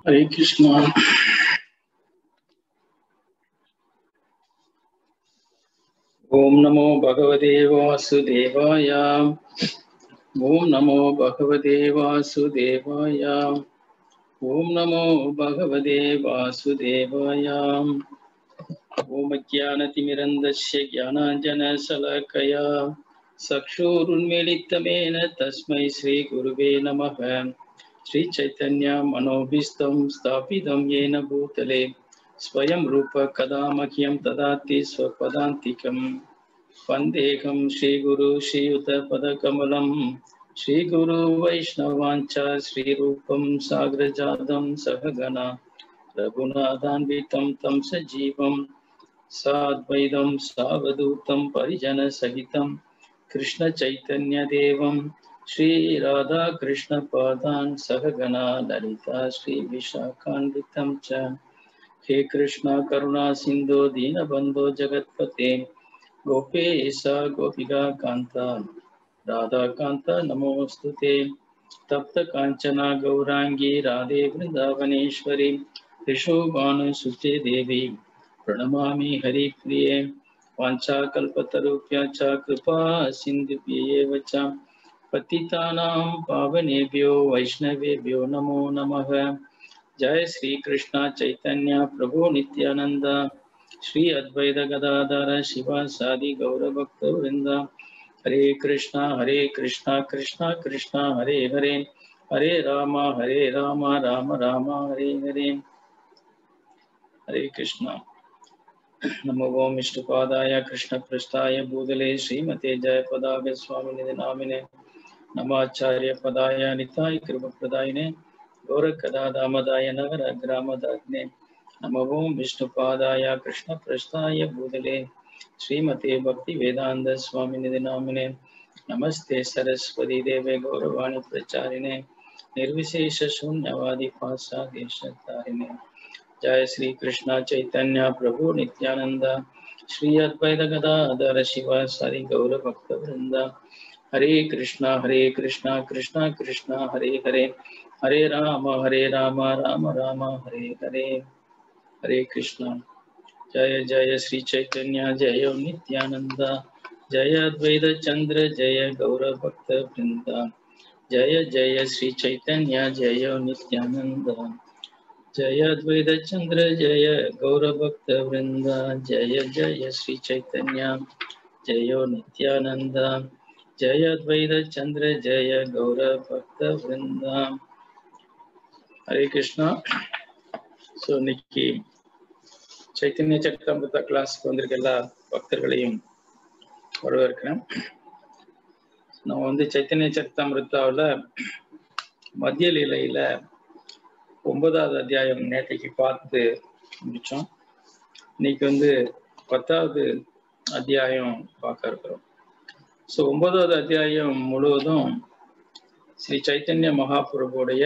ஹரே கிருஷ்ணா ஓம் நமோ பகவதே வாசுதேவாய ஓம் நமோ பகவதே வாசுதேவாய ஓம் நமோ பகவதே வாசுதேவாய ஓம் அஜானதிமிரந்தஸ்ய ஜானாஞ்சனசலக்கயா சக்ஷூருन्मीलितमेन तस्मै श्रीगुरुवे नमः श्रीचैतन्य मनोभिस्तं स्थापितं येन भूतले स्वयं रूप कदा मह्यं ददाति स्वपदान्तिकम् वन्देऽहं श्रीगुरु श्रीयुतपदकमलं श्रीगुरु वैष्णवाञ्च श्रीरूपं साग्रजातं सहगना रघुनाथान्वितं तं सजीवं साद्वैतं सावधूतं परिजनसहितं कृष्णचैतन्यदेवं श्रीराधाकृष्णपादान् सहगना ललिता श्रीविशाखान्वितं च हे कृष्ण करुणा सिन्धो दीनबन्धो जगत्पते गोपेश गोपिका कान्ता राधाकान्त नमोऽस्तु ते तप्तकाञ्चना गौराङ्गी राधे वृन्दावनेश्वरी ऋषोभानुसुते देवी प्रणमामि हरिप्रिये वाञ्छाकल्पतरुभ्य च कृपा सिन्धुभ्येव च पतितानां पावनेभ्यो वैष्णवेभ्यो नमो नमः जय श्री कृष्ण चैतन्य प्रभु नित्यानंद श्री अद्वैत गदाधर शिव सादि गौरभक्त वृंद हरे कृष्णा हरे कृष्णा कृष्णा कृष्णा हरे हरे हरे राम हरे राम राम राम हरे हरे हरे कृष्णा नमो ओम विष्णुपादाय कृष्णपृष्ठाय भूतले श्रीमते जयपदाग स्वामिनिधि नामिने नमाचार्य पदाय निताय कृपप्रदायिने गौरकदादामदाय नगर ग्रामदाग्ने नमो ओम विष्णुपादाय कृष्णपृष्ठाय भूतले श्रीमते भक्ति वेदांत स्वामी निधि नामिने नमस्ते सरस्वती देवे गौरवाणी प्रचारिणे निर्विशेष शून्यवादी पासा देशतारिणे जय श्री कृष्ण चैतन्य प्रभु नित्यानंद श्री अद्वैत गदाधर शिव सारी गौर भक्त वृंद हरे कृष्णा हरे कृष्णा कृष्णा कृष्णा हरे हरे हरे राम हरे राम राम राम हरे हरे हरे कृष्णा जय जय श्री चैतन्य जय नित्यानंद जय अद्वैत चंद्र जय गौर भक्त वृंद जय जय श्री चैतन्य जय नित्यानंद जय अद्वैत चंद्र जय गौर भक्त वृंद जय जय श्री चैतन्य जय नित्यानंद जय अद्वैत चंद्र जय गौर भक्त वृंद ஹரே கிருஷ்ணா ஸோ இன்னைக்கு சைத்தன்ய சட்டமிருத்த கிளாஸ்க்கு வந்திருக்க எல்லா பக்தர்களையும் வரவேற்கிறேன் நம்ம வந்து சைத்தன்ய சரித்தாமிருத்தாவில் மத்திய லீலையில ஒன்பதாவது அத்தியாயம் நேற்றைக்கு பார்த்து முடிச்சோம் இன்னைக்கு வந்து பத்தாவது அத்தியாயம் பார்க்க இருக்கிறோம் ஸோ ஒன்பதாவது அத்தியாயம் முழுவதும் ஸ்ரீ சைத்தன்ய மகாபுரபுடைய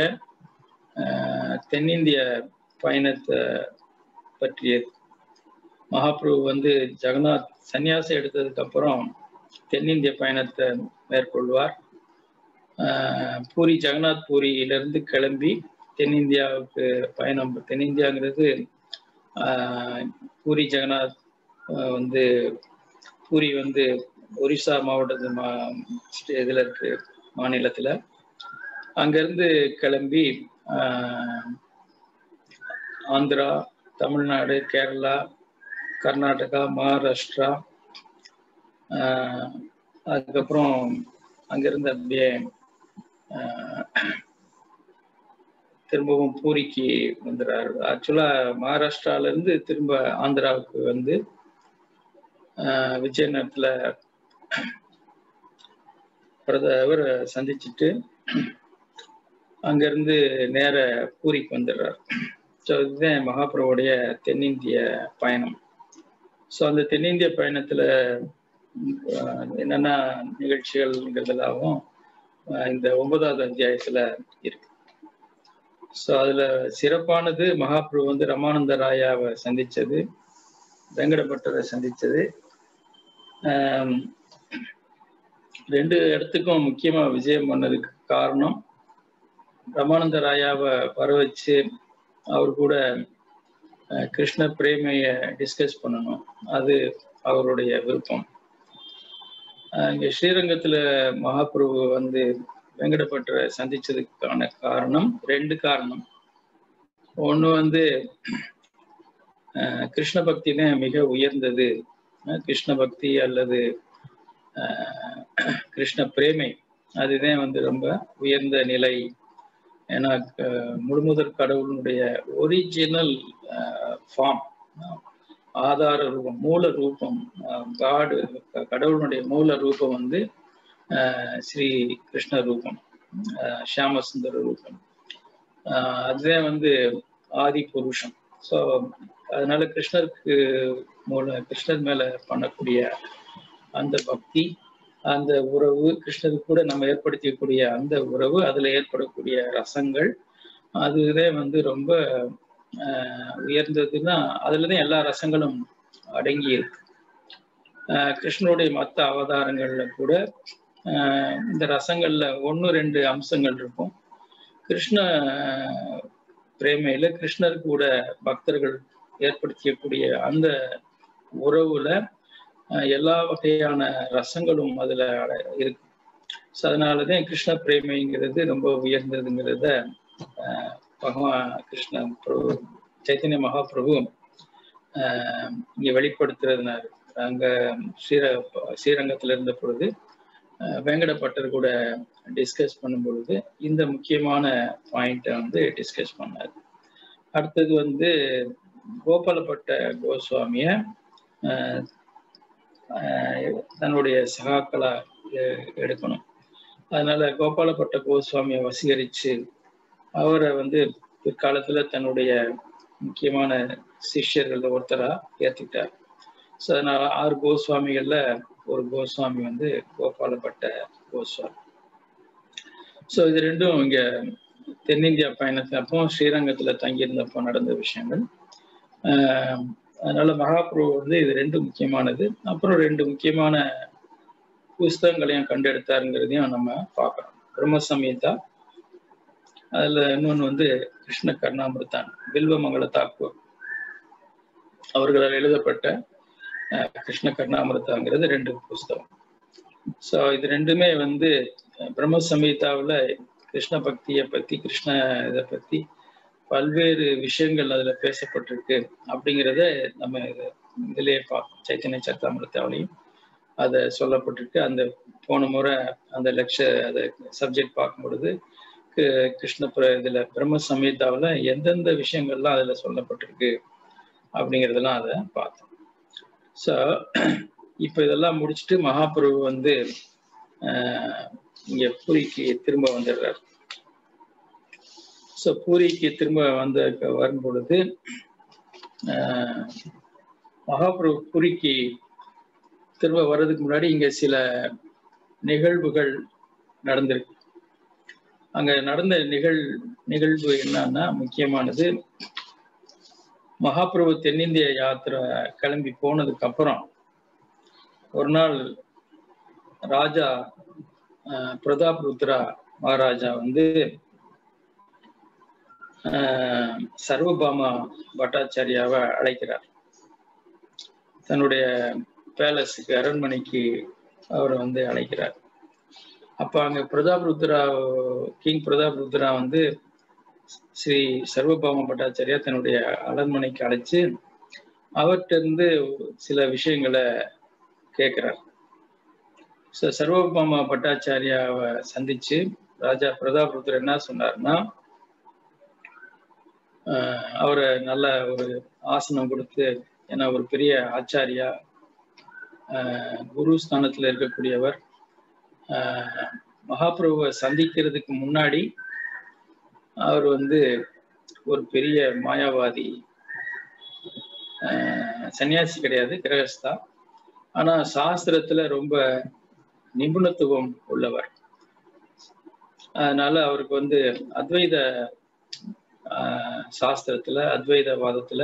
தென்னிந்திய பயணத்தை பற்றியது மகாபிரபு வந்து ஜெகநாத் சன்னியாசம் எடுத்ததுக்கு அப்புறம் தென்னிந்திய பயணத்தை மேற்கொள்வார் பூரி ஜெகநாத் பூரியிலிருந்து கிளம்பி தென்னிந்தியாவுக்கு பயணம் தென்னிந்தியாங்கிறது பூரி ஜெகநாத் வந்து பூரி வந்து ஒரிசா மாவட்டத்து மா இதில் இருக்கு மாநிலத்தில் அங்கேருந்து கிளம்பி ஆந்திரா தமிழ்நாடு கேரளா கர்நாடகா மகாராஷ்டிரா அதுக்கப்புறம் அங்கிருந்து அப்படியே திரும்பவும் பூரிக்கு வந்துடுறாரு ஆக்சுவலா மகாராஷ்டிரால இருந்து திரும்ப ஆந்திராவுக்கு வந்து விஜயநகரத்துல பிரதவர் சந்திச்சுட்டு அங்கிருந்து நேர பூரிக்கு வந்துடுறார் ஸோ இதுதான் மகாபிரபுடைய தென்னிந்திய பயணம் ஸோ அந்த தென்னிந்திய பயணத்துல என்னென்ன நிகழ்ச்சிகள்ங்கிறதுலாவும் இந்த ஒன்பதாவது அத்தியாயத்துல இருக்கு ஸோ அதுல சிறப்பானது மகாபிரபு வந்து ரமானந்த ராயாவை சந்திச்சது வெங்கடபட்டரை சந்திச்சது ரெண்டு இடத்துக்கும் முக்கியமா விஜயம் பண்ணதுக்கு காரணம் ரமானந்த ராயாவை வர வச்சு அவர் கூட கிருஷ்ண பிரேமைய டிஸ்கஸ் பண்ணணும் அது அவருடைய விருப்பம் இங்க ஸ்ரீரங்கத்துல மகாபிரபு வந்து வெங்கடப்பட்டரை சந்திச்சதுக்கான காரணம் ரெண்டு காரணம் ஒண்ணு வந்து கிருஷ்ண பக்தி தான் மிக உயர்ந்தது கிருஷ்ண பக்தி அல்லது கிருஷ்ண பிரேமை அதுதான் வந்து ரொம்ப உயர்ந்த நிலை ஏன்னா முழுமுதற் கடவுளுடைய ஒரிஜினல் ஃபார்ம் ஆதார ரூபம் மூல ரூபம் காடு கடவுளுடைய மூல ரூபம் வந்து ஸ்ரீ கிருஷ்ண ரூபம் ஷியாமசுந்தர ரூபம் அதுதான் வந்து ஆதி புருஷம் ஸோ அதனால கிருஷ்ணருக்கு மூல கிருஷ்ணர் மேல பண்ணக்கூடிய அந்த பக்தி அந்த உறவு கிருஷ்ணருக்கு கூட நம்ம ஏற்படுத்தக்கூடிய அந்த உறவு அதுல ஏற்படக்கூடிய ரசங்கள் அதுதான் வந்து ரொம்ப உயர்ந்ததுன்னா அதுலதான் எல்லா ரசங்களும் அடங்கி இருக்கு கிருஷ்ணனுடைய மற்ற அவதாரங்கள்ல கூட இந்த ரசங்கள்ல ஒன்று ரெண்டு அம்சங்கள் இருக்கும் கிருஷ்ண பிரேமையில கிருஷ்ணர் கூட பக்தர்கள் ஏற்படுத்தியக்கூடிய அந்த உறவுல எல்லா வகையான ரசங்களும் அதுல இருக்கு ஸோ அதனாலதான் கிருஷ்ண பிரேமைங்கிறது ரொம்ப உயர்ந்ததுங்கிறத பகவான் கிருஷ்ண பிரபு சைத்தன்ய மகாபிரபு இங்க வெளிப்படுத்துறதுனாரு அங்க ஸ்ரீர ஸ்ரீரங்கத்துல இருந்த பொழுது வெங்கடப்பட்டர் கூட டிஸ்கஸ் பண்ணும் பொழுது இந்த முக்கியமான பாயிண்ட்டை வந்து டிஸ்கஸ் பண்ணார் அடுத்தது வந்து கோபாலப்பட்ட கோஸ்வாமிய தன்னுடைய சகாக்களா எடுக்கணும் அதனால கோபாலப்பட்ட கோஸ்வாமியை வசீகரிச்சு அவரை வந்து பிற்காலத்துல தன்னுடைய முக்கியமான சிஷ்யர்கள் ஒருத்தரா ஏத்துக்கிட்டார் ஸோ அதனால ஆறு கோஸ்வாமிகள்ல ஒரு கோஸ்வாமி வந்து கோபாலப்பட்ட கோஸ்வாமி ஸோ இது ரெண்டும் இங்க தென்னிந்தியா பயணத்து அப்போ ஸ்ரீரங்கத்துல தங்கியிருந்தப்போ நடந்த விஷயங்கள் அதனால மகாபிரபு வந்து இது ரெண்டு முக்கியமானது அப்புறம் ரெண்டு முக்கியமான புஸ்தகங்களையும் கண்டெடுத்தாருங்கிறதையும் நம்ம பார்க்கறோம் பிரம்ம சமீதா அதுல இன்னொன்று வந்து கிருஷ்ண கர்ணாமிருத்தான் பில்வமங்கல தாக்கூர் அவர்களால் எழுதப்பட்ட கிருஷ்ண கர்ணாமிருத்தாங்கிறது ரெண்டு புஸ்தகம் ஸோ இது ரெண்டுமே வந்து பிரம்ம சமீதாவில் கிருஷ்ண பக்தியை பத்தி கிருஷ்ண இதை பத்தி பல்வேறு விஷயங்கள் அதுல பேசப்பட்டிருக்கு அப்படிங்கிறத நம்ம இதுலயே பார்ப்போம் சைத்தன்ய சத்தாமிரத்தாவிலையும் அதை சொல்லப்பட்டிருக்கு அந்த போன முறை அந்த லெக்சர் அதை சப்ஜெக்ட் பார்க்கும் பொழுது கிருஷ்ண இதுல பிரம்ம சமீதாவில் எந்தெந்த விஷயங்கள்லாம் அதுல சொல்லப்பட்டிருக்கு அப்படிங்கிறதெல்லாம் அதை பார்த்தோம் ஸோ இப்போ இதெல்லாம் முடிச்சுட்டு மகாபிரபு வந்து இங்க பூரிக்கு திரும்ப வந்துடுறார் ஸோ பூரிக்கு திரும்ப வந்த வரும் பொழுது மகாபிரபு பூரிக்கு திரும்ப வர்றதுக்கு முன்னாடி இங்க சில நிகழ்வுகள் நடந்திருக்கு அங்க நடந்த நிகழ் நிகழ்வு என்னன்னா முக்கியமானது மகாபிரபு தென்னிந்திய யாத்திரை கிளம்பி போனதுக்கு அப்புறம் ஒரு நாள் ராஜா பிரதாப் ருத்ரா மகாராஜா வந்து சர்வபாமா பட்டாச்சாரியாவை அழைக்கிறார் தன்னுடைய பேலஸுக்கு அரண்மனைக்கு அவர் வந்து அழைக்கிறார் அப்ப அங்க பிரதாப் ருத்ரா கிங் பிரதாப் ருத்ரா வந்து ஸ்ரீ சர்வபாம பட்டாச்சாரியா தன்னுடைய அரண்மனைக்கு அழைச்சு அவர்கிட்ட இருந்து சில விஷயங்களை கேட்கிறார் ஸோ சர்வபாமா பட்டாச்சாரியாவை சந்திச்சு ராஜா பிரதாப் ருத்ரா என்ன சொன்னார்னா அவரை நல்ல ஒரு ஆசனம் கொடுத்து ஏன்னா ஒரு பெரிய ஆச்சாரியா குரு ஸ்தானத்துல இருக்கக்கூடியவர் மகாபிரபுவை சந்திக்கிறதுக்கு முன்னாடி அவர் வந்து ஒரு பெரிய மாயாவாதி சன்னியாசி கிடையாது கிரகஸ்தா ஆனா சாஸ்திரத்துல ரொம்ப நிபுணத்துவம் உள்ளவர் அதனால அவருக்கு வந்து அத்வைத சாஸ்திரத்துல அத்வைதவாதத்துல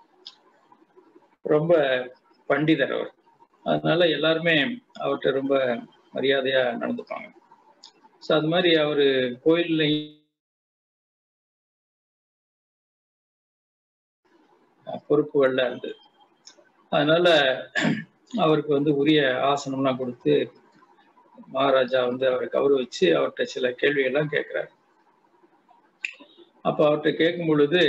ரொம்ப பண்டிதர் அவர் அதனால எல்லாருமே அவர்கிட்ட ரொம்ப மரியாதையா நடந்துப்பாங்க ஸோ அது மாதிரி அவரு கோயில்லையும் பொறுப்புகள்ல இருந்தது அதனால அவருக்கு வந்து உரிய ஆசனம்லாம் கொடுத்து மகாராஜா வந்து அவரை கௌரவிச்சு அவர்கிட்ட சில கேள்வியெல்லாம் கேட்கிறாரு அப்ப அவர்கிட்ட கேட்கும் பொழுது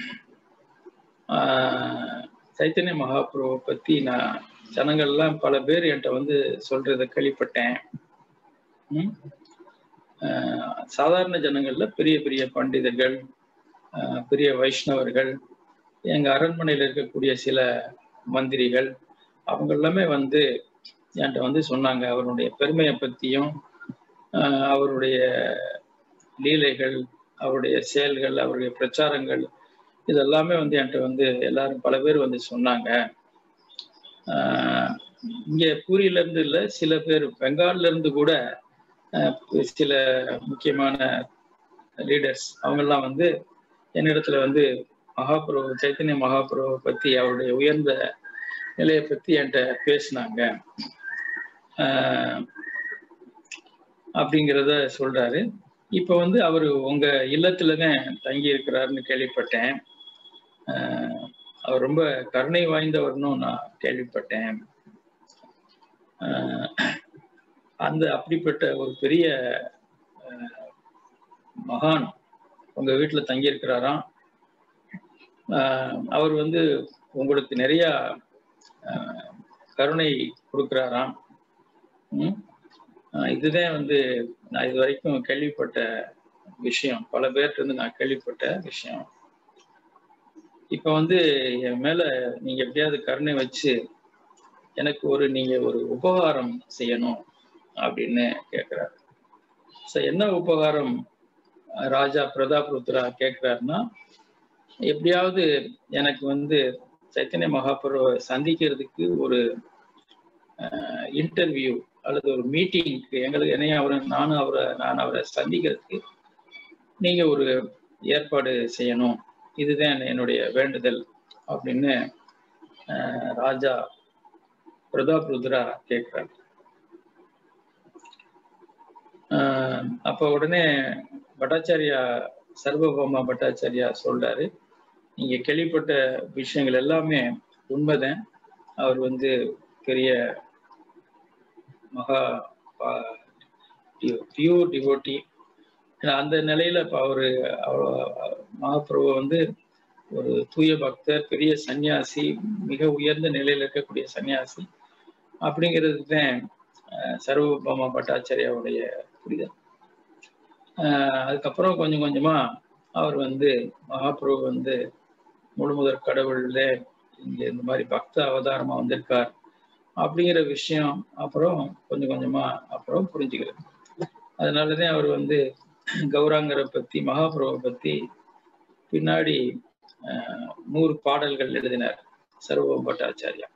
ஆஹ் சைத்தன்ய மகாபுருவை பத்தி நான் ஜனங்கள்லாம் பல பேர் என்கிட்ட வந்து சொல்றத கேள்விப்பட்டேன் ம்? ஆஹ் சாதாரண ஜனங்கள்ல பெரிய பெரிய பண்டிதர்கள் ஆஹ் பெரிய வைஷ்ணவர்கள் எங்க அரண்மனையில் இருக்கக்கூடிய சில மந்திரிகள் அவங்க எல்லாமே வந்து என்கிட்ட வந்து சொன்னாங்க அவருடைய பெருமையை பத்தியும் ஆஹ் அவருடைய லீலைகள் அவருடைய செயல்கள் அவருடைய பிரச்சாரங்கள் இதெல்லாமே வந்து என்கிட்ட வந்து எல்லாரும் பல பேர் வந்து சொன்னாங்க ஆஹ் இங்க பூரியில இருந்து இல்ல சில பேர் பெங்கால்ல இருந்து கூட ஆஹ் சில முக்கியமான லீடர்ஸ் அவங்கெல்லாம் வந்து என்னிடத்துல வந்து மகாபுரு சைத்தன்ய மகாபுருவை பத்தி அவருடைய உயர்ந்த நிலையை பத்தி என்கிட்ட பேசினாங்க ஆஹ் அப்படிங்கிறத சொல்றாரு இப்ப வந்து அவர் உங்க இல்லத்துலதான் தங்கி இருக்கிறாருன்னு கேள்விப்பட்டேன் ஆஹ் அவர் ரொம்ப கருணை வாய்ந்தவர்னு நான் கேள்விப்பட்டேன் ஆஹ் அந்த அப்படிப்பட்ட ஒரு பெரிய ஆஹ் மகான் உங்க வீட்டுல தங்கி இருக்கிறாராம் அவர் வந்து உங்களுக்கு நிறைய ஆஹ் கருணை கொடுக்குறாராம் ம்? ஆஹ் இதுதான் வந்து நான் இது வரைக்கும் கேள்விப்பட்ட விஷயம் பல பேர்ட்ட இருந்து நான் கேள்விப்பட்ட விஷயம் இப்ப வந்து என் மேல நீங்க எப்படியாவது கருணை வச்சு எனக்கு ஒரு நீங்க ஒரு உபகாரம் செய்யணும் அப்படின்னு கேக்குறாரு சோ என்ன உபகாரம் ராஜா பிரதாப் ருத்ரா கேட்கிறாருன்னா எப்படியாவது எனக்கு வந்து சைத்தன்ய மகாபுருவை சந்திக்கிறதுக்கு ஒரு இன்டர்வியூ அல்லது ஒரு மீட்டிங்க்கு எங்களுக்கு என்னையும் அவரை நானும் அவரை நான் அவரை சந்திக்கிறதுக்கு நீங்க ஒரு ஏற்பாடு செய்யணும் இதுதான் என்னுடைய வேண்டுதல் அப்படின்னு ஆஹ் ராஜா பிரதாப் ருத்ரா கேட்கிறார் ஆஹ் அப்ப உடனே பட்டாச்சாரியா சர்வபௌமா பட்டாச்சாரியா சொல்றாரு நீங்க கேள்விப்பட்ட விஷயங்கள் எல்லாமே உண்மைதான் அவர் வந்து பெரிய மகா பியூர் டிவோட்டி அந்த நிலையில இப்ப அவரு மகாபிரபு வந்து ஒரு தூய பக்தர் பெரிய சன்னியாசி மிக உயர்ந்த நிலையில இருக்கக்கூடிய சன்னியாசி அப்படிங்கிறது தான் சர்வபௌம பட்டாச்சாரியாவுடைய புரிதல் அதுக்கப்புறம் கொஞ்சம் கொஞ்சமா அவர் வந்து மகாபிரபு வந்து முழுமுதற் கடவுள்ல இங்க இந்த மாதிரி பக்த அவதாரமா வந்திருக்கார் அப்படிங்கிற விஷயம் அப்புறம் கொஞ்சம் கொஞ்சமா அப்புறம் புரிஞ்சுக்கிறது அதனாலதான் அவர் வந்து கௌராங்கரை பத்தி மகாபிரபை பத்தி பின்னாடி நூறு பாடல்கள் எழுதினார் சர்வம் பட்டாச்சாரியா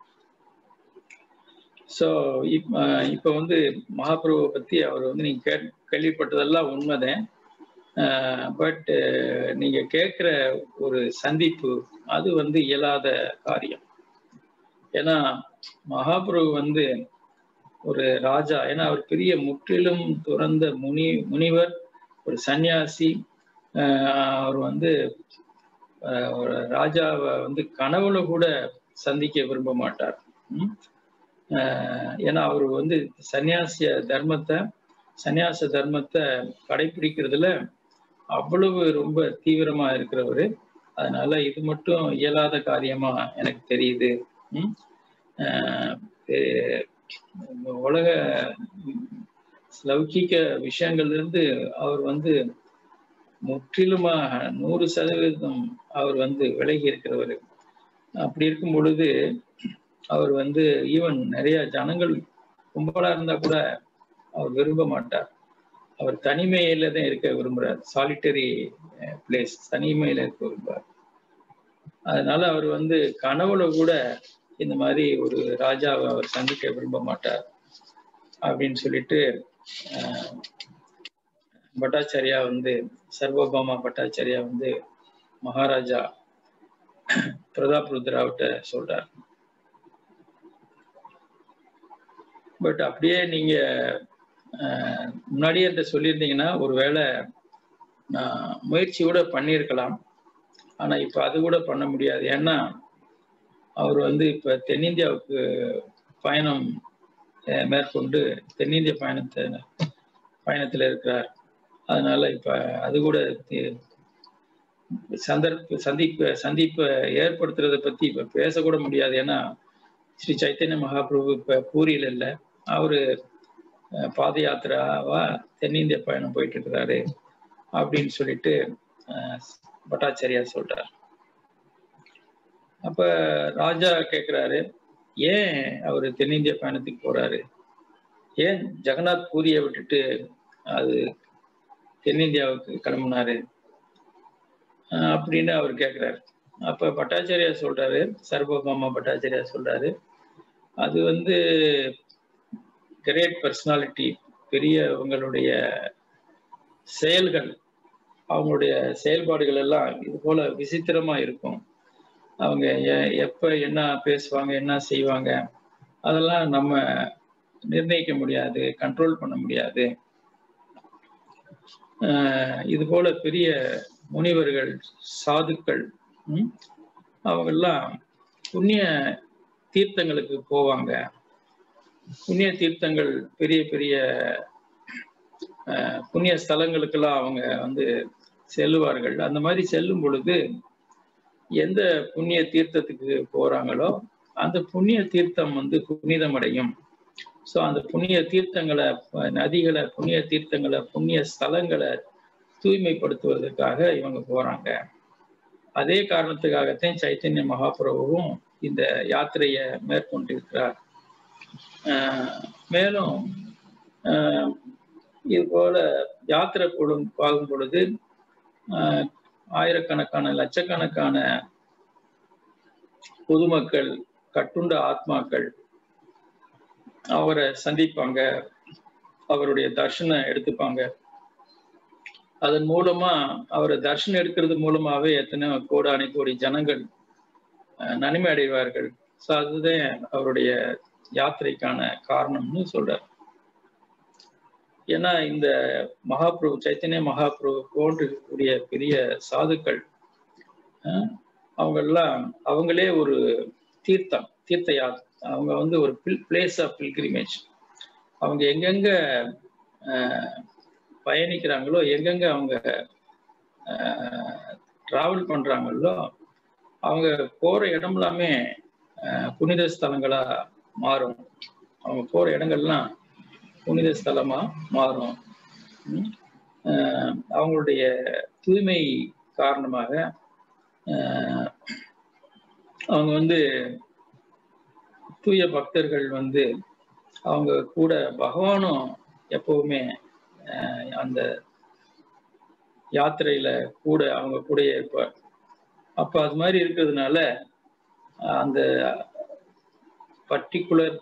ஸோ இப் இப்போ வந்து மகாபிரபுவை பத்தி அவர் வந்து நீங்க கே கேள்விப்பட்டதெல்லாம் உண்மைதான் பட் நீங்க கேட்குற ஒரு சந்திப்பு அது வந்து இயலாத காரியம் ஏன்னா மகாபிரபு வந்து ஒரு ராஜா ஏன்னா அவர் பெரிய முற்றிலும் துறந்த முனி முனிவர் ஒரு சன்னியாசி அவர் வந்து ஒரு ராஜாவை வந்து கனவுல கூட சந்திக்க விரும்ப மாட்டார் ஏன்னா அவர் வந்து சன்னியாசிய தர்மத்தை சன்னியாச தர்மத்தை கடைபிடிக்கிறதுல அவ்வளவு ரொம்ப தீவிரமா இருக்கிறவரு அதனால இது மட்டும் இயலாத காரியமா எனக்கு தெரியுது உலக லௌகிக்க விஷயங்கள்ல இருந்து அவர் வந்து முற்றிலுமாக நூறு சதவீதம் அவர் வந்து விலகி இருக்கிறவர் அப்படி இருக்கும் பொழுது அவர் வந்து ஈவன் நிறைய ஜனங்கள் கும்பலா இருந்தா கூட அவர் விரும்ப மாட்டார் அவர் தனிமையில தான் இருக்க விரும்புறார் சாலிட்டரி பிளேஸ் தனிமையில இருக்க விரும்புறார் அதனால அவர் வந்து கனவுல கூட இந்த மாதிரி ஒரு ராஜாவை அவர் சந்திக்க விரும்ப மாட்டார் அப்படின்னு சொல்லிட்டு பட்டாச்சாரியா வந்து சர்வபாமா பட்டாச்சாரியா வந்து மகாராஜா பிரதாப் ருத்ராவிட்ட சொல்றார் பட் அப்படியே நீங்க முன்னாடியே என்கிட்ட சொல்லியிருந்தீங்கன்னா ஒருவேளை நான் முயற்சி கூட பண்ணியிருக்கலாம் ஆனா இப்ப அது கூட பண்ண முடியாது ஏன்னா அவர் வந்து இப்ப தென்னிந்தியாவுக்கு பயணம் மேற்கொண்டு தென்னிந்திய பயணத்தை பயணத்துல இருக்கிறார் அதனால இப்ப அது கூட சந்தர்ப்ப சந்திப்பு சந்திப்பை ஏற்படுத்துறத பத்தி இப்ப பேசக்கூட முடியாது ஏன்னா ஸ்ரீ சைத்தன்ய மகாபிரபு இப்ப பூரியில இல்லை அவரு பாத யாத்திராவா தென்னிந்திய பயணம் போயிட்டு இருக்கிறாரு அப்படின்னு சொல்லிட்டு பட்டாச்சாரியா சொல்றார் அப்ப ராஜா கேக்குறாரு ஏன் அவரு தென்னிந்திய பயணத்துக்கு போறாரு ஏன் ஜெகநாத் பூரியை விட்டுட்டு அது தென்னிந்தியாவுக்கு கிளம்புனாரு அப்படின்னு அவர் கேட்கிறாரு அப்ப பட்டாச்சாரியா சொல்றாரு சர்வபாமா பட்டாச்சாரியா சொல்றாரு அது வந்து கிரேட் பர்சனாலிட்டி பெரியவங்களுடைய செயல்கள் அவங்களுடைய செயல்பாடுகள் எல்லாம் இது போல விசித்திரமா இருக்கும் அவங்க எப்ப என்ன பேசுவாங்க என்ன செய்வாங்க அதெல்லாம் நம்ம நிர்ணயிக்க முடியாது கண்ட்ரோல் பண்ண முடியாது இது போல பெரிய முனிவர்கள் சாதுக்கள் அவங்கெல்லாம் புண்ணிய தீர்த்தங்களுக்கு போவாங்க புண்ணிய தீர்த்தங்கள் பெரிய பெரிய புண்ணிய ஸ்தலங்களுக்கெல்லாம் அவங்க வந்து செல்லுவார்கள் அந்த மாதிரி செல்லும் பொழுது எந்த புண்ணிய தீர்த்தத்துக்கு போறாங்களோ அந்த புண்ணிய தீர்த்தம் வந்து புனிதம் அடையும் ஸோ அந்த புண்ணிய தீர்த்தங்களை நதிகளை புண்ணிய தீர்த்தங்களை புண்ணிய ஸ்தலங்களை தூய்மைப்படுத்துவதற்காக இவங்க போறாங்க அதே காரணத்துக்காகத்தான் சைத்தன்ய மகாபிரபுவும் இந்த யாத்திரையை மேற்கொண்டிருக்கிறார் மேலும் இது போல யாத்திரை போடும் பார்க்கும் பொழுது ஆயிரக்கணக்கான லட்சக்கணக்கான பொதுமக்கள் கட்டுண்ட ஆத்மாக்கள் அவரை சந்திப்பாங்க அவருடைய தர்ஷனம் எடுத்துப்பாங்க அதன் மூலமா அவரை தர்ஷனம் எடுக்கிறது மூலமாவே எத்தனை கோடானி கோடி ஜனங்கள் நன்மை அடைவார்கள் ஸோ அதுதான் அவருடைய யாத்திரைக்கான காரணம்னு சொல்றார் ஏன்னா இந்த மகாபிரபு சைத்தன்ய மகாபிரபு போன்றக்கூடிய பெரிய சாதுக்கள் அவங்கெல்லாம் அவங்களே ஒரு தீர்த்தம் தீர்த்த யா அவங்க வந்து ஒரு பில் பிளேஸ் ஆஃப் பில்கிரிமேஜ் அவங்க எங்கெங்க பயணிக்கிறாங்களோ எங்கெங்க அவங்க டிராவல் பண்றாங்களோ அவங்க போற இடம் எல்லாமே புனித ஸ்தலங்களா மாறும் அவங்க போற இடங்கள்லாம் புனித ஸ்தலமா மாறும் அவங்களுடைய தூய்மை காரணமாக அவங்க வந்து தூய பக்தர்கள் வந்து அவங்க கூட பகவானும் எப்பவுமே அந்த யாத்திரையில கூட அவங்க கூடயே இருப்பார் அப்ப அது மாதிரி இருக்கிறதுனால அந்த பர்டிகுலர்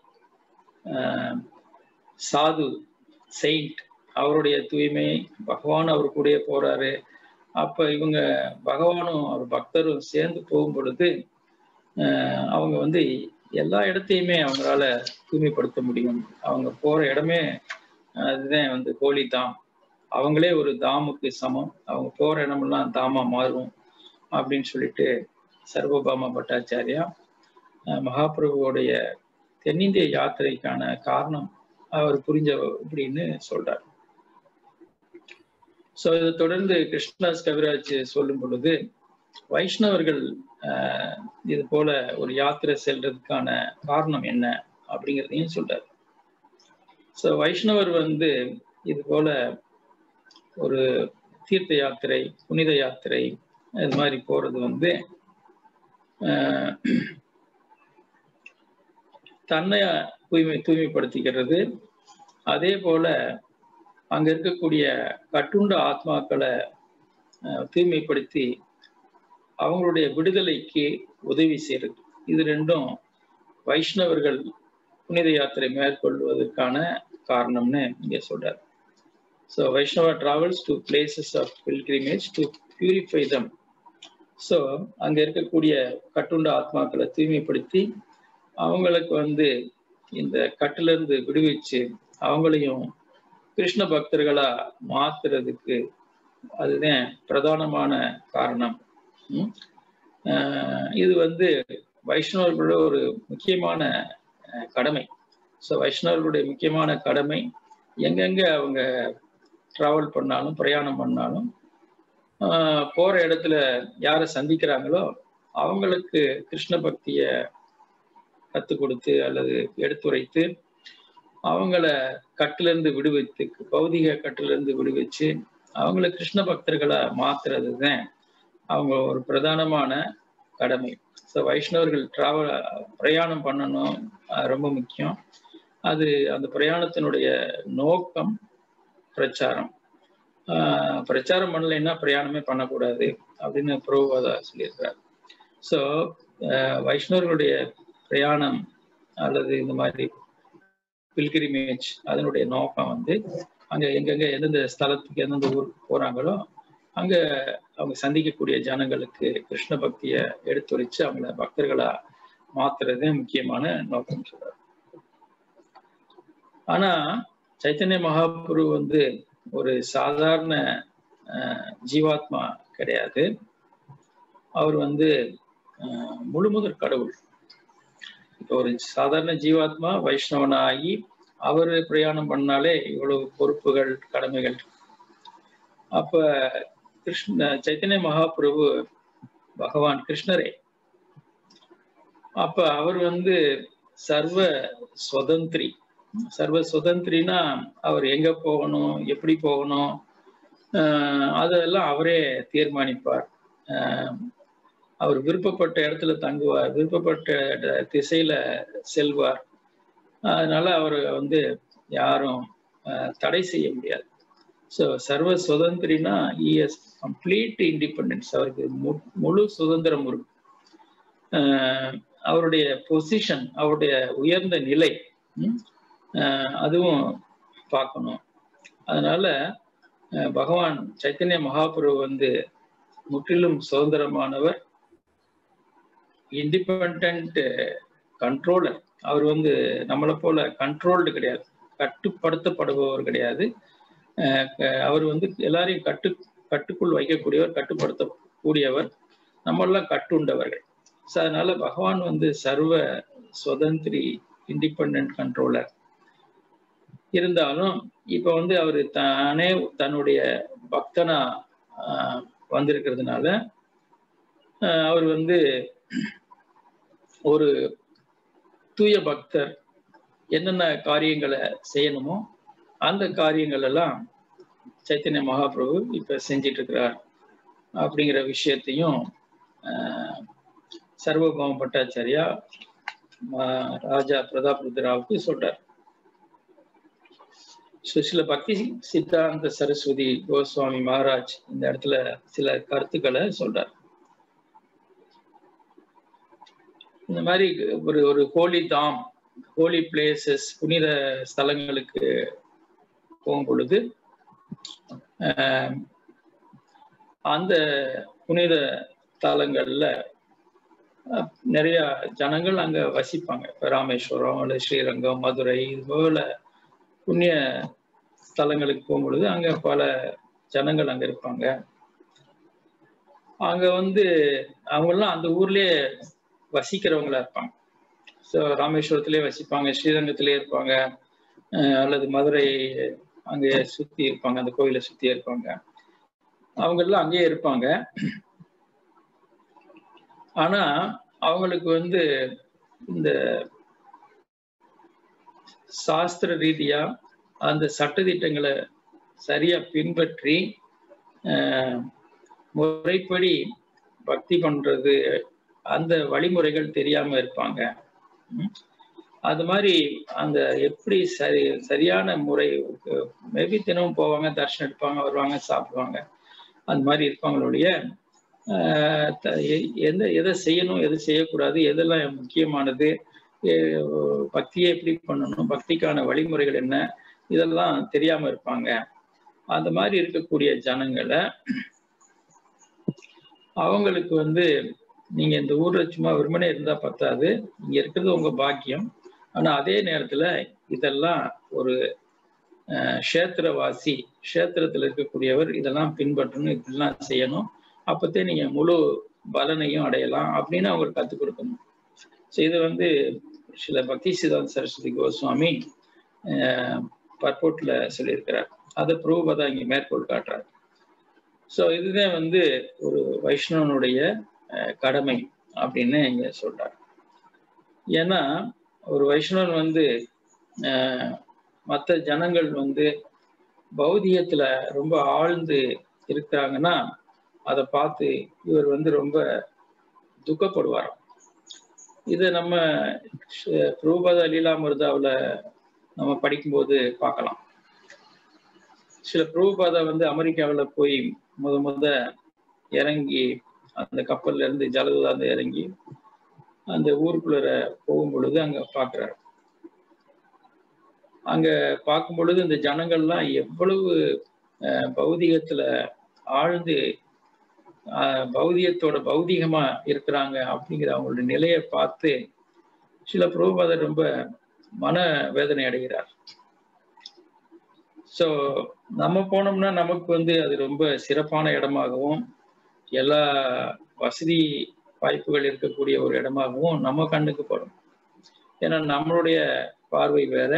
சாது செயின்ட் அவருடைய தூய்மை பகவான் அவர் கூடயே போறாரு அப்ப இவங்க பகவானும் அவர் பக்தரும் சேர்ந்து போகும் பொழுது அவங்க வந்து எல்லா இடத்தையுமே அவங்களால தூய்மைப்படுத்த முடியும் அவங்க போற இடமே அதுதான் வந்து கோழி தாம் அவங்களே ஒரு தாமுக்கு சமம் அவங்க போற இடமெல்லாம் தாமா மாறும் அப்படின்னு சொல்லிட்டு சர்வபாமா பட்டாச்சாரியா மகாபிரபுவோடைய தென்னிந்திய யாத்திரைக்கான காரணம் அவர் புரிஞ்ச அப்படின்னு சொல்றார் ஸோ இதை தொடர்ந்து கிருஷ்ணதாஸ் கவிராஜ் சொல்லும் பொழுது வைஷ்ணவர்கள் இது போல ஒரு யாத்திரை செல்றதுக்கான காரணம் என்ன அப்படிங்கிறதையும் சொல்றாரு ஸோ வைஷ்ணவர் வந்து இது போல ஒரு தீர்த்த யாத்திரை புனித யாத்திரை இது மாதிரி போறது வந்து தன்னை தூய்மை தூய்மைப்படுத்திக்கிறது அதே போல அங்க இருக்கக்கூடிய கட்டுண்ட ஆத்மாக்களை தூய்மைப்படுத்தி அவங்களுடைய விடுதலைக்கு உதவி செய்யறது இது ரெண்டும் வைஷ்ணவர்கள் புனித யாத்திரை மேற்கொள்வதற்கான காரணம்னு இங்க சொல்றார் so Vaishnava travels to places of pilgrimage to purify them so அங்க இருக்கக்கூடிய கட்டுண்ட ஆத்மாக்களை தூய்மைப்படுத்தி அவங்களுக்கு வந்து இந்த கட்டிலிருந்து விடுவிச்சு அவங்களையும் கிருஷ்ண பக்தர்களா மாத்துறதுக்கு அதுதான் பிரதானமான காரணம் இது வந்து வைஷ்ணவர்களோட ஒரு முக்கியமான கடமை ஸோ வைஷ்ணவர்களுடைய முக்கியமான கடமை எங்கெங்க அவங்க டிராவல் பண்ணாலும் பிரயாணம் பண்ணாலும் போற இடத்துல யாரை சந்திக்கிறாங்களோ அவங்களுக்கு கிருஷ்ண பக்திய கற்றுக் கொடுத்து அல்லது எடுத்துரைத்து அவங்கள கட்டிலிருந்து விடுவித்து பௌதிக கட்டிலிருந்து விடுவிச்சு அவங்கள கிருஷ்ண பக்தர்களை மாத்துறது தான் அவங்க ஒரு பிரதானமான கடமை ஸோ வைஷ்ணவர்கள் டிராவல் பிரயாணம் பண்ணணும் ரொம்ப முக்கியம் அது அந்த பிரயாணத்தினுடைய நோக்கம் பிரச்சாரம் பிரச்சாரம் பண்ணலைன்னா பிரயாணமே பண்ணக்கூடாது அப்படின்னு புரோபாதா சொல்லியிருக்கிறார் ஸோ வைஷ்ணவர்களுடைய பிரயாணம் அல்லது இந்த மாதிரி பில்கிரிமேஜ் அதனுடைய நோக்கம் வந்து அங்க எங்கெங்க எந்தெந்த ஸ்தலத்துக்கு எந்தெந்த ஊருக்கு போறாங்களோ அங்க அவங்க சந்திக்கக்கூடிய ஜனங்களுக்கு கிருஷ்ண பக்திய எடுத்துரைச்சு அவங்கள பக்தர்களா மாத்துறதே முக்கியமான நோக்கம் சொல்றாரு ஆனா சைத்தன்ய மகாபுரு வந்து ஒரு சாதாரண ஜீவாத்மா கிடையாது அவர் வந்து முழுமுதற் கடவுள் இப்போ ஒரு சாதாரண ஜீவாத்மா வைஷ்ணவனாகி அவர் பிரயாணம் பண்ணாலே இவ்வளவு பொறுப்புகள் கடமைகள் அப்ப கிருஷ்ண சைத்தன்ய மகாபிரபு பகவான் கிருஷ்ணரே அப்ப அவர் வந்து சர்வ சுதந்திரி சர்வ சுதந்திரினா அவர் எங்க போகணும் எப்படி போகணும் அதெல்லாம் அவரே தீர்மானிப்பார் அவர் விருப்பப்பட்ட இடத்துல தங்குவார் விருப்பப்பட்ட திசையில செல்வார் அதனால அவர் வந்து யாரும் தடை செய்ய முடியாது ஸோ சர்வ சுதந்திரினா இஎஸ் கம்ப்ளீட் இண்டிபெண்டன்ஸ் அவருக்கு முழு சுதந்திரம் இருக்கு அவருடைய பொசிஷன் அவருடைய உயர்ந்த நிலை அதுவும் பார்க்கணும் அதனால பகவான் சைத்தன்ய மகாபுரு வந்து முற்றிலும் சுதந்திரமானவர் இண்டிபெண்ட் கண்ட்ரோலர் அவர் வந்து நம்மளை போல கண்ட்ரோல்டு கிடையாது கட்டுப்படுத்தப்படுபவர் கிடையாது அவர் வந்து எல்லாரையும் கட்டு கட்டுக்குள் வைக்கக்கூடியவர் கட்டுப்படுத்தக்கூடியவர் நம்மெல்லாம் கட்டுண்டவர்கள் ஸோ அதனால பகவான் வந்து சர்வ சுதந்திரி இண்டிபெண்ட் கண்ட்ரோலர் இருந்தாலும் இப்ப வந்து அவர் தானே தன்னுடைய பக்தனா வந்திருக்கிறதுனால அவர் வந்து ஒரு தூய பக்தர் என்னென்ன காரியங்களை செய்யணுமோ அந்த காரியங்கள் எல்லாம் சைத்தன்ய மகாபிரபு இப்ப செஞ்சிட்டு இருக்கிறார் அப்படிங்கிற விஷயத்தையும் சர்வபௌம பட்டாச்சாரியா ராஜா பிரதாப் ருத்ராவுக்கு சொல்றார் சில பக்தி சித்தாந்த சரஸ்வதி கோஸ்வாமி மகாராஜ் இந்த இடத்துல சில கருத்துக்களை சொல்றார் இந்த மாதிரி ஒரு ஒரு ஹோலி தாம் ஹோலி பிளேசஸ் புனித ஸ்தலங்களுக்கு போகும் பொழுது அந்த புனித தலங்கள்ல நிறைய ஜனங்கள் அங்க வசிப்பாங்க ராமேஸ்வரம் அல்ல ஸ்ரீரங்கம் மதுரை இது போல புண்ணிய ஸ்தலங்களுக்கு போகும்பொழுது அங்க பல ஜனங்கள் அங்க இருப்பாங்க அங்க வந்து அவங்கெல்லாம் அந்த ஊர்லயே வசிக்கிறவங்களா இருப்பாங்க ஸோ ராமேஸ்வரத்திலே வசிப்பாங்க ஸ்ரீரங்கத்திலே இருப்பாங்க அல்லது மதுரை அங்கே சுத்தி இருப்பாங்க அந்த கோயிலை சுத்தி இருப்பாங்க அவங்க எல்லாம் அங்கேயே இருப்பாங்க ஆனா அவங்களுக்கு வந்து இந்த சாஸ்திர ரீதியா அந்த சட்டத்திட்டங்களை சரியா பின்பற்றி முறைப்படி பக்தி பண்றது அந்த வழிமுறைகள் தெரியாம இருப்பாங்க அது மாதிரி அந்த எப்படி சரி சரியான முறை மேபி தினமும் போவாங்க தர்ஷனம் எடுப்பாங்க வருவாங்க சாப்பிடுவாங்க அந்த மாதிரி இருப்பாங்களுடைய எந்த எதை செய்யணும் எது செய்யக்கூடாது எதெல்லாம் முக்கியமானது பக்தியை எப்படி பண்ணணும் பக்திக்கான வழிமுறைகள் என்ன இதெல்லாம் தெரியாம இருப்பாங்க அந்த மாதிரி இருக்கக்கூடிய ஜனங்களை அவங்களுக்கு வந்து நீங்க இந்த ஊர்ல சும்மா விரும்பனே இருந்தா பத்தாது இங்க இருக்கிறது உங்க பாக்கியம் ஆனா அதே நேரத்துல இதெல்லாம் ஒரு க்ஷேத்திரவாசி க்ஷேத்திரத்துல இருக்கக்கூடியவர் இதெல்லாம் பின்பற்றணும் இதெல்லாம் செய்யணும் அப்பத்தே நீங்க முழு பலனையும் அடையலாம் அப்படின்னு அவங்களுக்கு கற்றுக் கொடுக்கணும் ஸோ இது வந்து சில பக்தி சிதாந்த சரஸ்வதி கோஸ்வாமி பர்போட்டில் சொல்லியிருக்கிறார் அதை ப்ரூவ் இங்கே மேற்கோள் காட்டுறார் ஸோ இதுதான் வந்து ஒரு வைஷ்ணவனுடைய கடமை அப்படின்னு இங்க சொல்றார் ஏன்னா ஒரு வைஷ்ணவன் வந்து மற்ற ஜனங்கள் வந்து பௌதிகத்துல ரொம்ப ஆழ்ந்து இருக்கிறாங்கன்னா அதை பார்த்து இவர் வந்து ரொம்ப துக்கப்படுவாராம் இதை நம்ம ரூபத லீலாமிருதாவில் நம்ம படிக்கும்போது பார்க்கலாம் சில பிரபுபாதா வந்து அமெரிக்காவில் போய் முத முத இறங்கி அந்த கப்பல்ல இருந்து ஜலதுதாந்து இறங்கி அந்த ஊருக்குள்ள போகும் பொழுது அங்க பாக்குறாரு அங்க பார்க்கும் பொழுது இந்த ஜனங்கள்லாம் எவ்வளவு பௌதிகத்துல ஆழ்ந்து பௌதிகத்தோட பௌதிகமா இருக்கிறாங்க அப்படிங்கிற அவங்களோட நிலையை பார்த்து சில பிரபுபாதர் ரொம்ப மன வேதனை அடைகிறார் ஸோ நம்ம போனோம்னா நமக்கு வந்து அது ரொம்ப சிறப்பான இடமாகவும் எல்லா வசதி வாய்ப்புகள் இருக்கக்கூடிய ஒரு இடமாகவும் நம்ம கண்ணுக்கு படும் ஏன்னா நம்மளுடைய பார்வை வேற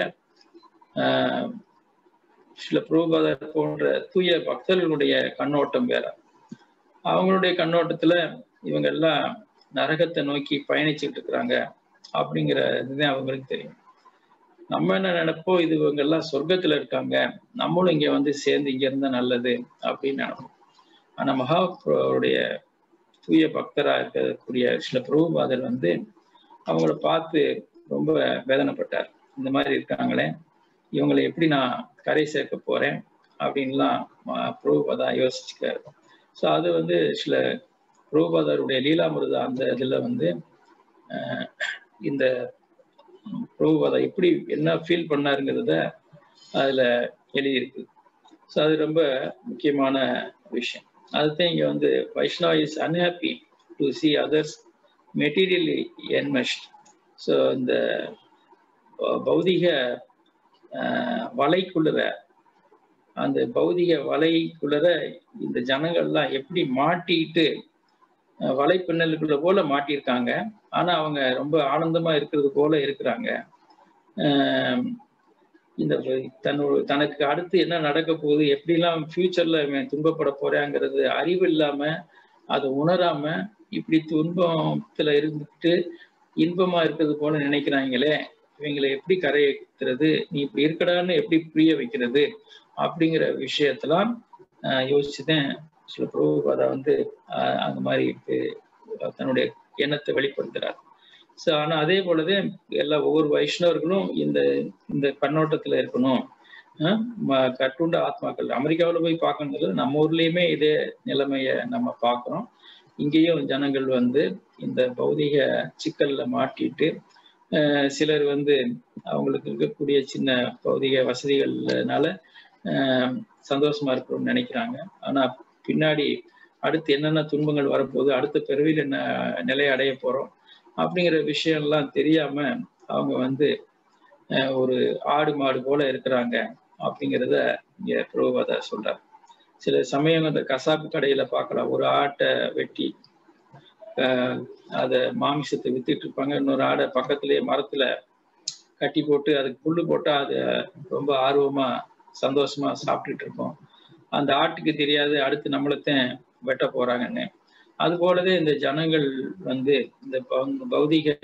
சில புரோபாதர் போன்ற தூய பக்தர்களுடைய கண்ணோட்டம் வேற அவங்களுடைய கண்ணோட்டத்துல இவங்க எல்லாம் நரகத்தை நோக்கி பயணிச்சுட்டு இருக்கிறாங்க அப்படிங்கிற இதுதான் அவங்களுக்கு தெரியும் நம்ம என்ன நினைப்போம் இது இவங்க எல்லாம் சொர்க்கத்துல இருக்காங்க நம்மளும் இங்க வந்து சேர்ந்து இங்க இருந்தா நல்லது அப்படின்னு நினைப்போம் ஆனா மகாபுருடைய தூய பக்தரா இருக்கக்கூடிய சில பிரபுபாதர் வந்து அவங்கள பார்த்து ரொம்ப வேதனைப்பட்டார் இந்த மாதிரி இருக்காங்களே இவங்களை எப்படி நான் கரை சேர்க்க போறேன் அப்படின்லாம் பிரபுபாதா யோசிச்சுக்காரு ஸோ அது வந்து சில பிரபுபாதருடைய லீலாமிருதா அந்த இதுல வந்து இந்த பிரபுபாதா எப்படி என்ன ஃபீல் பண்ணாருங்கிறத அதுல எழுதியிருக்கு ஸோ அது ரொம்ப முக்கியமான விஷயம் அதுதான் இங்க வந்து Vaishnava is unhappy to see others materially enmeshed so இந்த பௌதிக வலைக்குள்ளற அந்த பௌதிக வலைக்குள்ளற இந்த ஜனங்கள்லாம் எப்படி மாட்டிட்டு வலை பின்னலுக்குள்ள போல மாட்டியிருக்காங்க ஆனா அவங்க ரொம்ப ஆனந்தமா இருக்கிறது போல இருக்கிறாங்க இந்த தன்னோட தனக்கு அடுத்து என்ன நடக்க போகுது எப்படிலாம் ஃபியூச்சர்ல துன்பப்பட போறாங்கிறது அறிவு இல்லாம அதை உணராம இப்படி துன்பத்துல இருந்துட்டு இன்பமா இருக்கிறது போல நினைக்கிறாங்களே இவங்களை எப்படி கரையேற்றுறது நீ இப்படி இருக்கடான்னு எப்படி புரிய வைக்கிறது அப்படிங்கிற விஷயத்தெல்லாம் யோசிச்சுதான் சில பிரபுபாதா வந்து அந்த மாதிரி தன்னுடைய எண்ணத்தை வெளிப்படுத்துறார் ஸோ ஆனா அதே போலவே எல்லா ஒவ்வொரு வைஷ்ணவர்களும் இந்த இந்த கண்ணோட்டத்துல இருக்கணும் கட்டுண்ட ஆத்மாக்கள் அமெரிக்காவில் போய் பார்க்கறது நம்ம ஊர்லயுமே இதே நிலைமைய நம்ம பார்க்குறோம் இங்கேயும் ஜனங்கள் வந்து இந்த பௌதிக சிக்கல்ல மாட்டிட்டு சிலர் வந்து அவங்களுக்கு இருக்கக்கூடிய சின்ன பௌதிக வசதிகள்னால சந்தோஷமா இருக்கணும்னு நினைக்கிறாங்க ஆனா பின்னாடி அடுத்து என்னென்ன துன்பங்கள் வரப்போகுது அடுத்த பிறவியில் என்ன நிலை அடைய போறோம் அப்படிங்கிற விஷயம்லாம் தெரியாம அவங்க வந்து ஒரு ஆடு மாடு போல இருக்கிறாங்க அப்படிங்கிறத இங்க புரோபாதா சொல்றார் சில சமயம் அந்த கசாப்பு கடையில பார்க்கலாம் ஒரு ஆட்டை வெட்டி அதை மாமிசத்தை வித்துட்டு இருப்பாங்க இன்னொரு ஆடை பக்கத்திலேயே மரத்துல கட்டி போட்டு அதுக்கு புல்லு போட்டா அது ரொம்ப ஆர்வமா சந்தோஷமா சாப்பிட்டுட்டு இருக்கோம் அந்த ஆட்டுக்கு தெரியாது அடுத்து நம்மளத்தான் வெட்ட போறாங்கன்னு அது போலவே இந்த ஜனங்கள் வந்து இந்த பௌதிக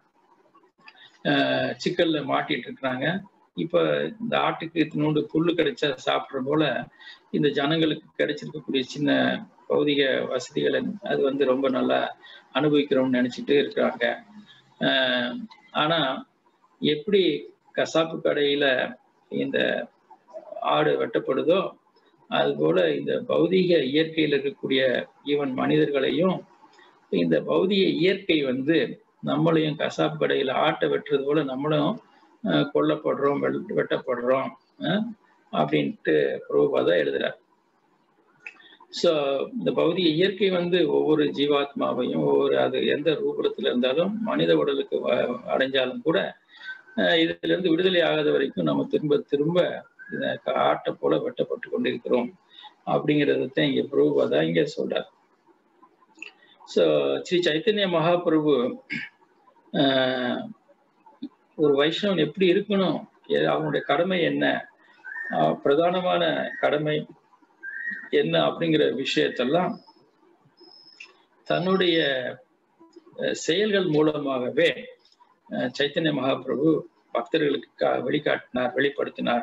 சிக்கல்ல மாட்டிட்டு இருக்கிறாங்க இப்ப இந்த ஆட்டுக்கு நூண்டு புல்லு கிடைச்சா சாப்பிட்ற போல இந்த ஜனங்களுக்கு கிடைச்சிருக்கக்கூடிய சின்ன பௌதிக வசதிகளை அது வந்து ரொம்ப நல்லா அனுபவிக்கிறோம்னு நினைச்சிட்டு இருக்கிறாங்க ஆனா எப்படி கசாப்பு கடையில இந்த ஆடு வெட்டப்படுதோ அது போல இந்த பௌதிக இயற்கையில் இருக்கக்கூடிய ஈவன் மனிதர்களையும் இந்த பௌதிக இயற்கை வந்து நம்மளையும் கசாப்பு கடையில் ஆட்டை வெட்டுறது போல நம்மளும் கொல்லப்படுறோம் வெட்டப்படுறோம் அப்படின்ட்டு பிரபுபாதா எழுதுறார் ஸோ இந்த பௌதிக இயற்கை வந்து ஒவ்வொரு ஜீவாத்மாவையும் ஒவ்வொரு அது எந்த ரூபத்துல இருந்தாலும் மனித உடலுக்கு அடைஞ்சாலும் கூட இதுல இருந்து விடுதலை ஆகாத வரைக்கும் நம்ம திரும்ப திரும்ப ஆட்டை போல வெட்டப்பட்டு கொண்டிருக்கிறோம் அப்படிங்கிறத இங்க பிரபுபாதா இங்க சொல்றார் ஸோ ஸ்ரீ சைத்தன்ய மகாபிரபு ஆஹ் ஒரு வைஷ்ணவன் எப்படி இருக்கணும் எ- அவனுடைய கடமை என்ன ஆஹ் பிரதானமான கடமை என்ன அப்படிங்கிற விஷயத்தெல்லாம் தன்னுடைய அஹ், செயல்கள் மூலமாகவே அஹ், சைத்தன்ய மகாபிரபு பக்தர்களுக்கு கா- வெளிக்காட்டினார் வெளிப்படுத்தினார்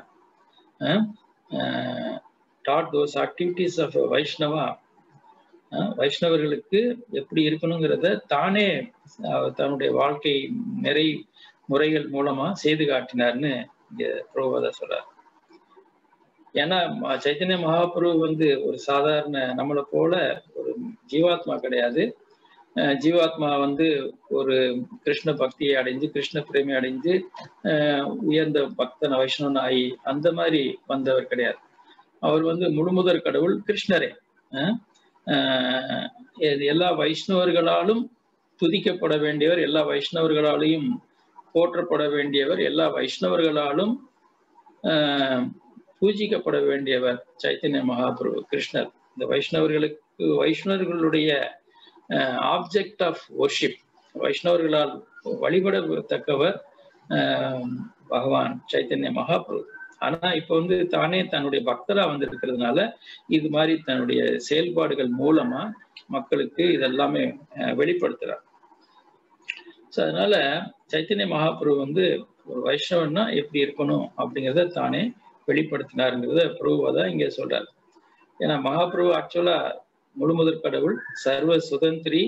that those activities of Vaishnava அஹ், வைஷ்ணவர்களுக்கு எப்படி இருக்கணுங்கிறத தானே அஹ், தன்னுடைய வாழ்க்கை நிறை முறைகள் மூலமா செய்து காட்டினார்னு இங்க புரோபதா சொல்றார் ஏன்னா ம- சைத்தன்ய மகாபிரபு வந்து ஒரு சாதாரண நம்மளை போல ஒரு ஜீவாத்மா கிடையாது அஹ் ஜீவாத்மா வந்து ஒரு கிருஷ்ண பக்தியை அடைஞ்சு கிருஷ்ண பிரேமி அடைஞ்சு அஹ் உயர்ந்த பக்தன் வைஷ்ணவன் ஆகி அந்த மாதிரி வந்தவர் கிடையாது அவர் வந்து முழுமுதற் கடவுள் கிருஷ்ணரே அஹ் அஹ் இது எல்லா வைஷ்ணவர்களாலும் துதிக்கப்பட வேண்டியவர் எல்லா வைஷ்ணவர்களாலையும் போற்றப்பட வேண்டியவர் எல்லா வைஷ்ணவர்களாலும் ஆஹ் பூஜிக்கப்பட வேண்டியவர் சைத்தன்ய மகாபிரபு கிருஷ்ணர் இந்த வைஷ்ணவர்களுக்கு வைஷ்ணவர்களுடைய ஆப்ஜெக்ட் ஆஃப் ஒர்ஷிப் வைஷ்ணவர்களால் வழிபடத்தக்கவர் ஆஹ் பகவான் சைத்தன்ய மகாபிரபு ஆனா இப்ப வந்து தானே தன்னுடைய பக்தரா வந்திருக்கிறதுனால இது மாதிரி தன்னுடைய செயல்பாடுகள் மூலமா மக்களுக்கு இதெல்லாமே ஆஹ் வெளிப்படுத்துறார் ஸோ அதனால சைத்தன்ய மகாபிரபு வந்து ஒரு வைஷ்ணவன்னா எப்படி இருக்கணும் அப்படிங்கிறத தானே வெளிப்படுத்தினாருங்கிறத பிரபுவா இங்க சொல்றாரு ஏன்னா மகாபிரபு ஆக்சுவலா முழுமுதற் கடவுள் சர்வ சுதந்திரி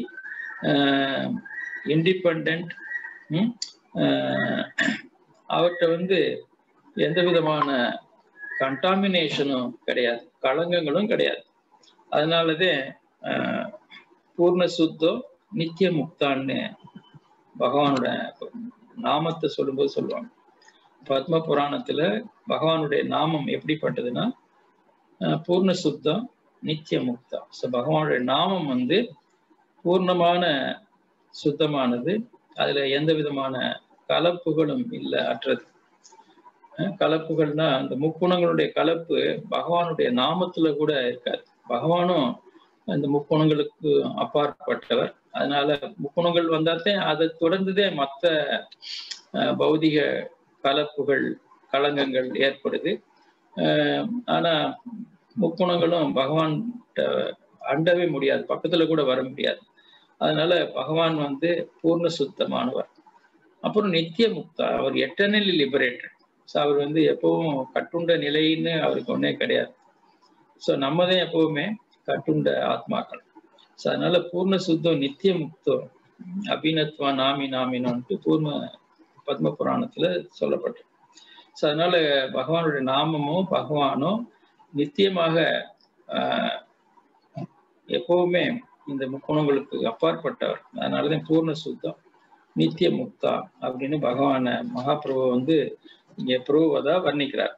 இண்டிபெண்ட் அவர்கிட்ட வந்து எந்த விதமான கண்டாமினேஷனும் கிடையாது களங்கங்களும் கிடையாது அதனாலதான் ஆஹ், பூர்ண சுத்தோ நித்திய முக்தான்னு பகவானோட நாமத்தை சொல்லும்போது சொல்லுவாங்க பத்ம புராணத்துல பகவானுடைய நாமம் எப்படிப்பட்டதுன்னா அஹ், பூர்ண சுத்தம் நித்திய முக்தா ஸோ பகவானுடைய நாமம் வந்து பூர்ணமான சுத்தமானது அதுல எந்த விதமான கலப்புகளும் இல்லை அற்றது அஹ், கலப்புகள்னா அந்த முக்குணங்களுடைய கலப்பு பகவானுடைய நாமத்துல கூட இருக்காது பகவானும் அந்த முக்குணங்களுக்கு அப்பாற்பட்டவர் அதனால முக்குணங்கள் வந்தாத்தான் அதை தொடர்ந்துதே மற்ற அஹ், பௌதிக கலப்புகள் களங்கங்கள் ஏற்படுது அஹ், ஆனா முக்குணங்களும் பகவான் அண்டவே முடியாது பக்கத்துல கூட வர முடியாது அதனால பகவான் வந்து பூர்ண சுத்தமானவர் அப்புறம் நித்திய முக்தா அவர் எட்டர்னலி லிபரேட்டட் ஸோ அவர் வந்து எப்பவும் கட்டுண்ட நிலைன்னு அவருக்கு ஒன்றே கிடையாது ஸோ நம்ம தான் எப்பவுமே கட்டுண்ட ஆத்மாக்கள் ஸோ அதனால பூர்ண சுத்தம் நித்திய முக்தம் அபிநத்வா நாமி நாமினோன்ட்டு பூர்ண பத்ம புராணத்துல சொல்லப்பட்டு ஸோ அதனால பகவானுடைய நாமமும் பகவானும் நித்தியமாக ஆஹ், எப்பவுமே இந்த முக்குணங்களுக்கு அப்பாற்பட்டவர் அதனாலதான் பூர்ண சுத்தம் நித்திய முக்தா அப்படின்னு பகவான மகாபிரபு வந்து இங்க பிரபுவதா வர்ணிக்கிறார்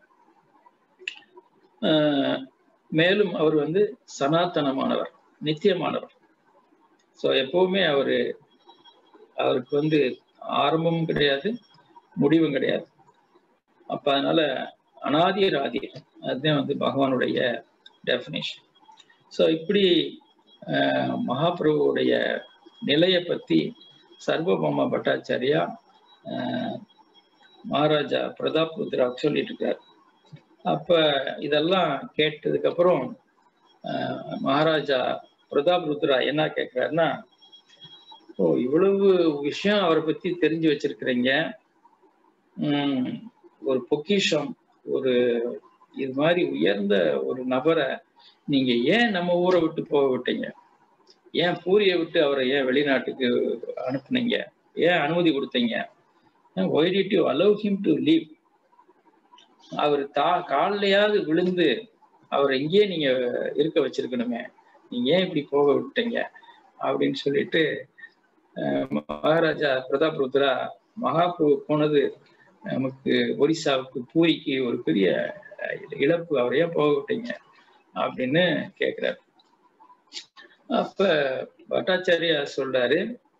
ஆஹ், மேலும் அவர் வந்து சனாத்தனமானவர் நித்தியமானவர் ஸோ எப்பவுமே அவரு அவருக்கு வந்து ஆரம்பமும் கிடையாது முடிவும் கிடையாது அப்ப அதனால அனாதியர் ஆதியர் அதுதான் வந்து பகவானுடைய டெஃபினேஷன் ஸோ இப்படி ஆஹ், மகாபிரபுவுடைய நிலையை பத்தி சர்வபௌம பட்டாச்சாரியா ஆஹ், மகாராஜா பிரதாப் ருத்ராக்கு சொல்லிட்டு இருக்காரு அப்ப இதெல்லாம் கேட்டதுக்கு அப்புறம் ஆஹ், மகாராஜா பிரதாப் ருத்ரா என்ன கேட்கிறாருன்னா ஓ இவ்வளவு விஷயம் அவரை பத்தி தெரிஞ்சு வச்சிருக்கிறீங்க உம் ஒரு பொக்கிஷம் ஒரு இது மாதிரி உயர்ந்த ஒரு நபரை நீங்க ஏன் நம்ம ஊரை விட்டு போக விட்டீங்க ஏன் பூரியை விட்டு அவரை ஏன் வெளிநாட்டுக்கு அனுப்புனீங்க ஏன் அனுமதி கொடுத்தீங்க why did you allow him to leave அவர் தா காலையாவது விழுந்து அவரை இங்கேயே நீங்க இருக்க வச்சிருக்கணுமே நீங்க ஏன் இப்படி போக விட்டீங்க அப்படின்னு சொல்லிட்டு அஹ், மகாராஜா பிரதாப் ருத்ரா மகாபிரபு போனது நமக்கு ஒரிசாவுக்கு பூரிக்கு ஒரு பெரிய அஹ், இழப்பு அவரை ஏன் போக விட்டீங்க அப்படின்னு கேக்குறாரு அப்ப பட்டாச்சாரியா சொல்றாரு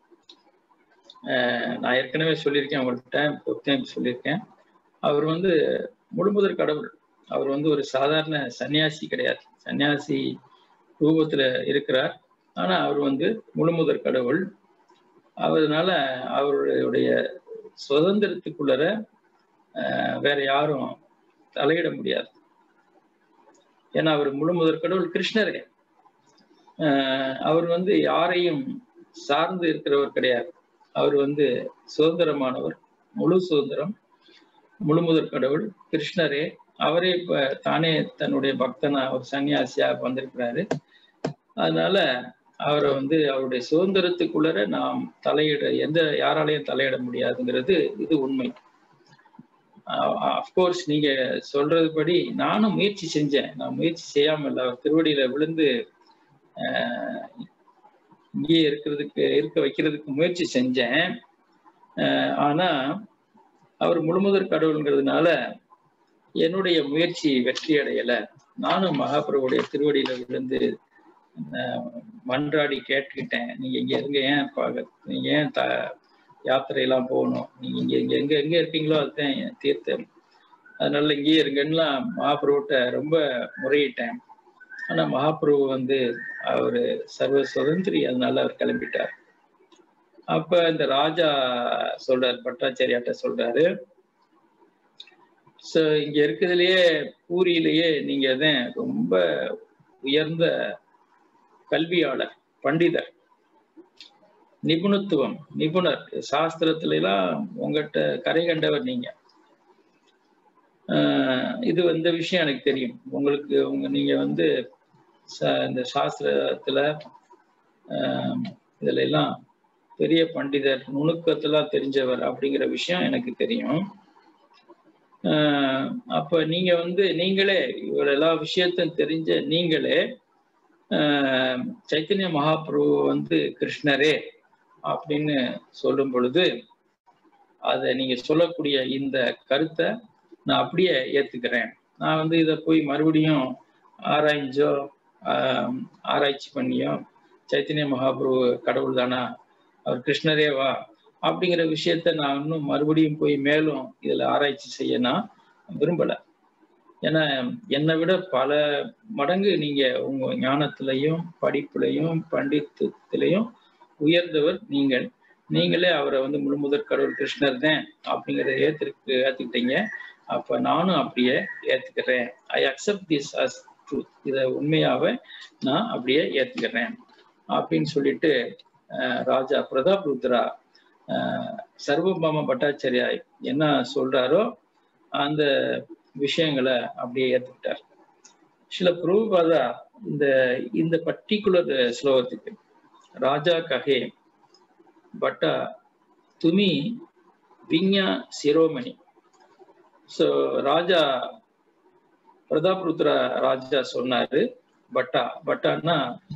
அஹ், நான் ஏற்கனவே சொல்லியிருக்கேன் உங்கள்கிட்ட ஒரு டைம் சொல்லியிருக்கேன் அவர் வந்து முழுமுதற் கடவுள் அவர் வந்து ஒரு சாதாரண சன்னியாசி கிடையாது சன்னியாசி ரூபத்துல இருக்கிறார் ஆனா அவர் வந்து முழுமுதற் கடவுள் அதனால அவருடைய சுதந்திரத்துக்குள்ளர வேற யாரும் தலையிட முடியாது ஏன்னா அவர் முழு முதற் கடவுள் கிருஷ்ணரே அவர் வந்து யாரையும் சார்ந்து இருக்கிறவர் கிடையாது அவர் வந்து சுதந்திரமானவர் முழு சுதந்திரம் முழு முதற் கடவுள் கிருஷ்ணரே அவரே இப்ப தானே தன்னுடைய பக்தனா ஒரு சன்னியாசியா வந்திருக்கிறாரு அதனால அவரை வந்து அவருடைய சுதந்திரத்துக்குள்ளர நாம் தலையிட எந்த யாராலையும் தலையிட முடியாதுங்கிறது இது உண்மை அஃப்கோர்ஸ் நீங்க சொல்றதுபடி நானும் முயற்சி செஞ்சேன் நான் முயற்சி செய்யாமல் அவர் திருவடியில விழுந்து இங்கேயே இருக்கிறதுக்கு இருக்க வைக்கிறதுக்கு முயற்சி செஞ்சேன் ஆனா அவர் முழுமுதற் கடவுள்ங்கிறதுனால என்னுடைய முயற்சி வெற்றி அடையல நானும் மகாபிரபுடைய திருவடியில விழுந்து மன்றாடி கேட்டுக்கிட்டேன் நீங்க இங்க இருங்க ஏன் நீங்க ஏன் த யாத்திரையெல்லாம் போகணும் நீங்க இங்க இங்க எங்க எங்க இருக்கீங்களோ அதுதான் தீர்த்தம் அதனால இங்கேயே இருங்கன்னுலாம் மகாபிரபுட்ட ரொம்ப முறையிட்டேன் ஆனா மகாபிரபு வந்து அவரு சர்வ சுதந்திரி அதனால அவர் கிளம்பிட்டார் அப்ப இந்த ராஜா சொல்றாரு பட்டாச்சாரியாட்ட சொல்றாரு ஸோ இங்க இருக்கிறதுலயே பூரியிலேயே நீங்க தான் ரொம்ப உயர்ந்த கல்வியாளர் பண்டிதர் நிபுணத்துவம் நிபுணர் சாஸ்திரத்துல எல்லாம் உங்ககிட்ட கரை கண்டவர் நீங்க இது இந்த விஷயம் எனக்கு தெரியும் உங்களுக்கு உங்க நீங்க வந்து இந்த சாஸ்திரத்துல இதுல எல்லாம் பெரிய பண்டிதர் நுணுக்கத்தெல்லாம் தெரிஞ்சவர் அப்படிங்கிற விஷயம் எனக்கு தெரியும் அப்ப நீங்க வந்து நீங்களே இவர் எல்லா விஷயத்தையும் தெரிஞ்ச நீங்களே சைத்தன்ய மகாபிரபு வந்து கிருஷ்ணரே அப்படின்னு சொல்லும் பொழுது அதை நீங்க சொல்லக்கூடிய இந்த கருத்தை நான் அப்படியே ஏத்துக்கிறேன் நான் வந்து இதை போய் மறுபடியும் ஆராய்ஞ்சோ ஆராய்ச்சி பண்ணியோ சைத்தன்ய மகாபிரபு கடவுள் தானா அவர் கிருஷ்ணரேவா அப்படிங்கிற விஷயத்த நான் இன்னும் மறுபடியும் போய் மேலும் இதுல ஆராய்ச்சி செய்ய நான் விரும்பல ஏன்னா என்னை விட பல மடங்கு நீங்க உங்க ஞானத்திலையும் படிப்புலையும் பண்டித்தத்திலையும் உயர்ந்தவர் நீங்கள் நீங்களே அவரை வந்து முழுமுதற் கடவுள் கிருஷ்ணர் தான் அப்படிங்கிறத ஏத்துக்கு ஏத்துக்கிட்டீங்க அப்ப நானும் அப்படியே ஏத்துக்கிறேன் I accept this as truth இதை உண்மையாவே நான் அப்படியே ஏத்துக்கிறேன் அப்படின்னு சொல்லிட்டு ராஜா பிரதாப் ருத்ரா சர்வபாம பட்டாச்சாரியா என்ன சொல்றாரோ அந்த விஷயங்களை அப்படியே ஏத்துக்கிட்டார் சில பிரபுபாதா இந்த இந்த பர்டிகுலர் ஸ்லோகத்துக்கு ராஜா கஹே பட்டா துமி விஞ்ஞா சிரோமணி ஸோ ராஜா பிரதாப் ருத்ரா ராஜா சொன்னாரு பட்டா பட்டான்னா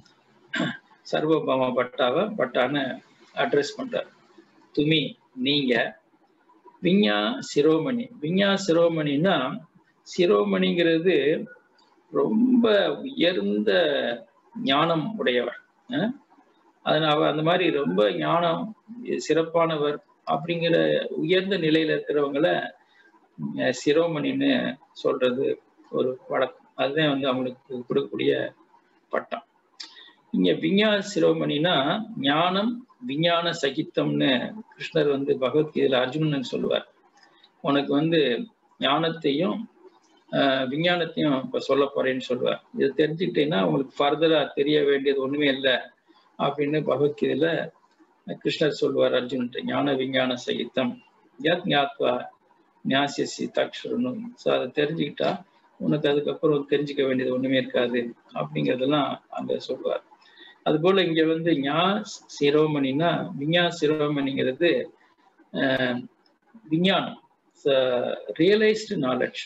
சர்வபாமா பட்டாவை பட்டான்னு அட்ரஸ் பண்றார் துமி நீங்க விஞ்ஞா சிரோமணி விஞ்ஞா சிரோமணின்னா சிரோமணிங்கிறது ரொம்ப உயர்ந்த ஞானம் உடையவர் அதனால அந்த மாதிரி ரொம்ப ஞானம் சிறப்பானவர் அப்படிங்கிற உயர்ந்த நிலையில இருக்கிறவங்கள சிரோமணின்னு சொல்றது ஒரு வழக்கம் அதுதான் வந்து அவங்களுக்கு கொடுக்கக்கூடிய பட்டம் இங்க விஞ்ஞா சிரோமணினா ஞானம் விஞ்ஞான சகித்தம்னு கிருஷ்ணர் வந்து பகவத்கீதையில அர்ஜுனன் சொல்லுவார் உனக்கு வந்து ஞானத்தையும் விஞ்ஞானத்தையும் இப்ப சொல்ல போறேன்னு சொல்லுவார் இதை தெரிஞ்சுக்கிட்டீங்கன்னா உங்களுக்கு ஃபர்தரா தெரிய வேண்டியது ஒண்ணுமே இல்லை அப்படின்னு பகவத்கீதையில கிருஷ்ணர் சொல்லுவார் அர்ஜுன்ட்டு ஞான விஞ்ஞான சகித்தம் யத் ஞாத்வா ஞாசியசி தக்ஷரணும் ஸோ அதை தெரிஞ்சுக்கிட்டா உனக்கு அதுக்கப்புறம் தெரிஞ்சுக்க வேண்டியது ஒண்ணுமே இருக்காது அப்படிங்கிறதெல்லாம் அங்க சொல்லுவார் அது போல இங்க வந்து ஞா சிரோமணினா விஞ்ஞா சிரோமணிங்கிறது விஞ்ஞானம் ரியலைஸ்டு நாலெட்ஜ்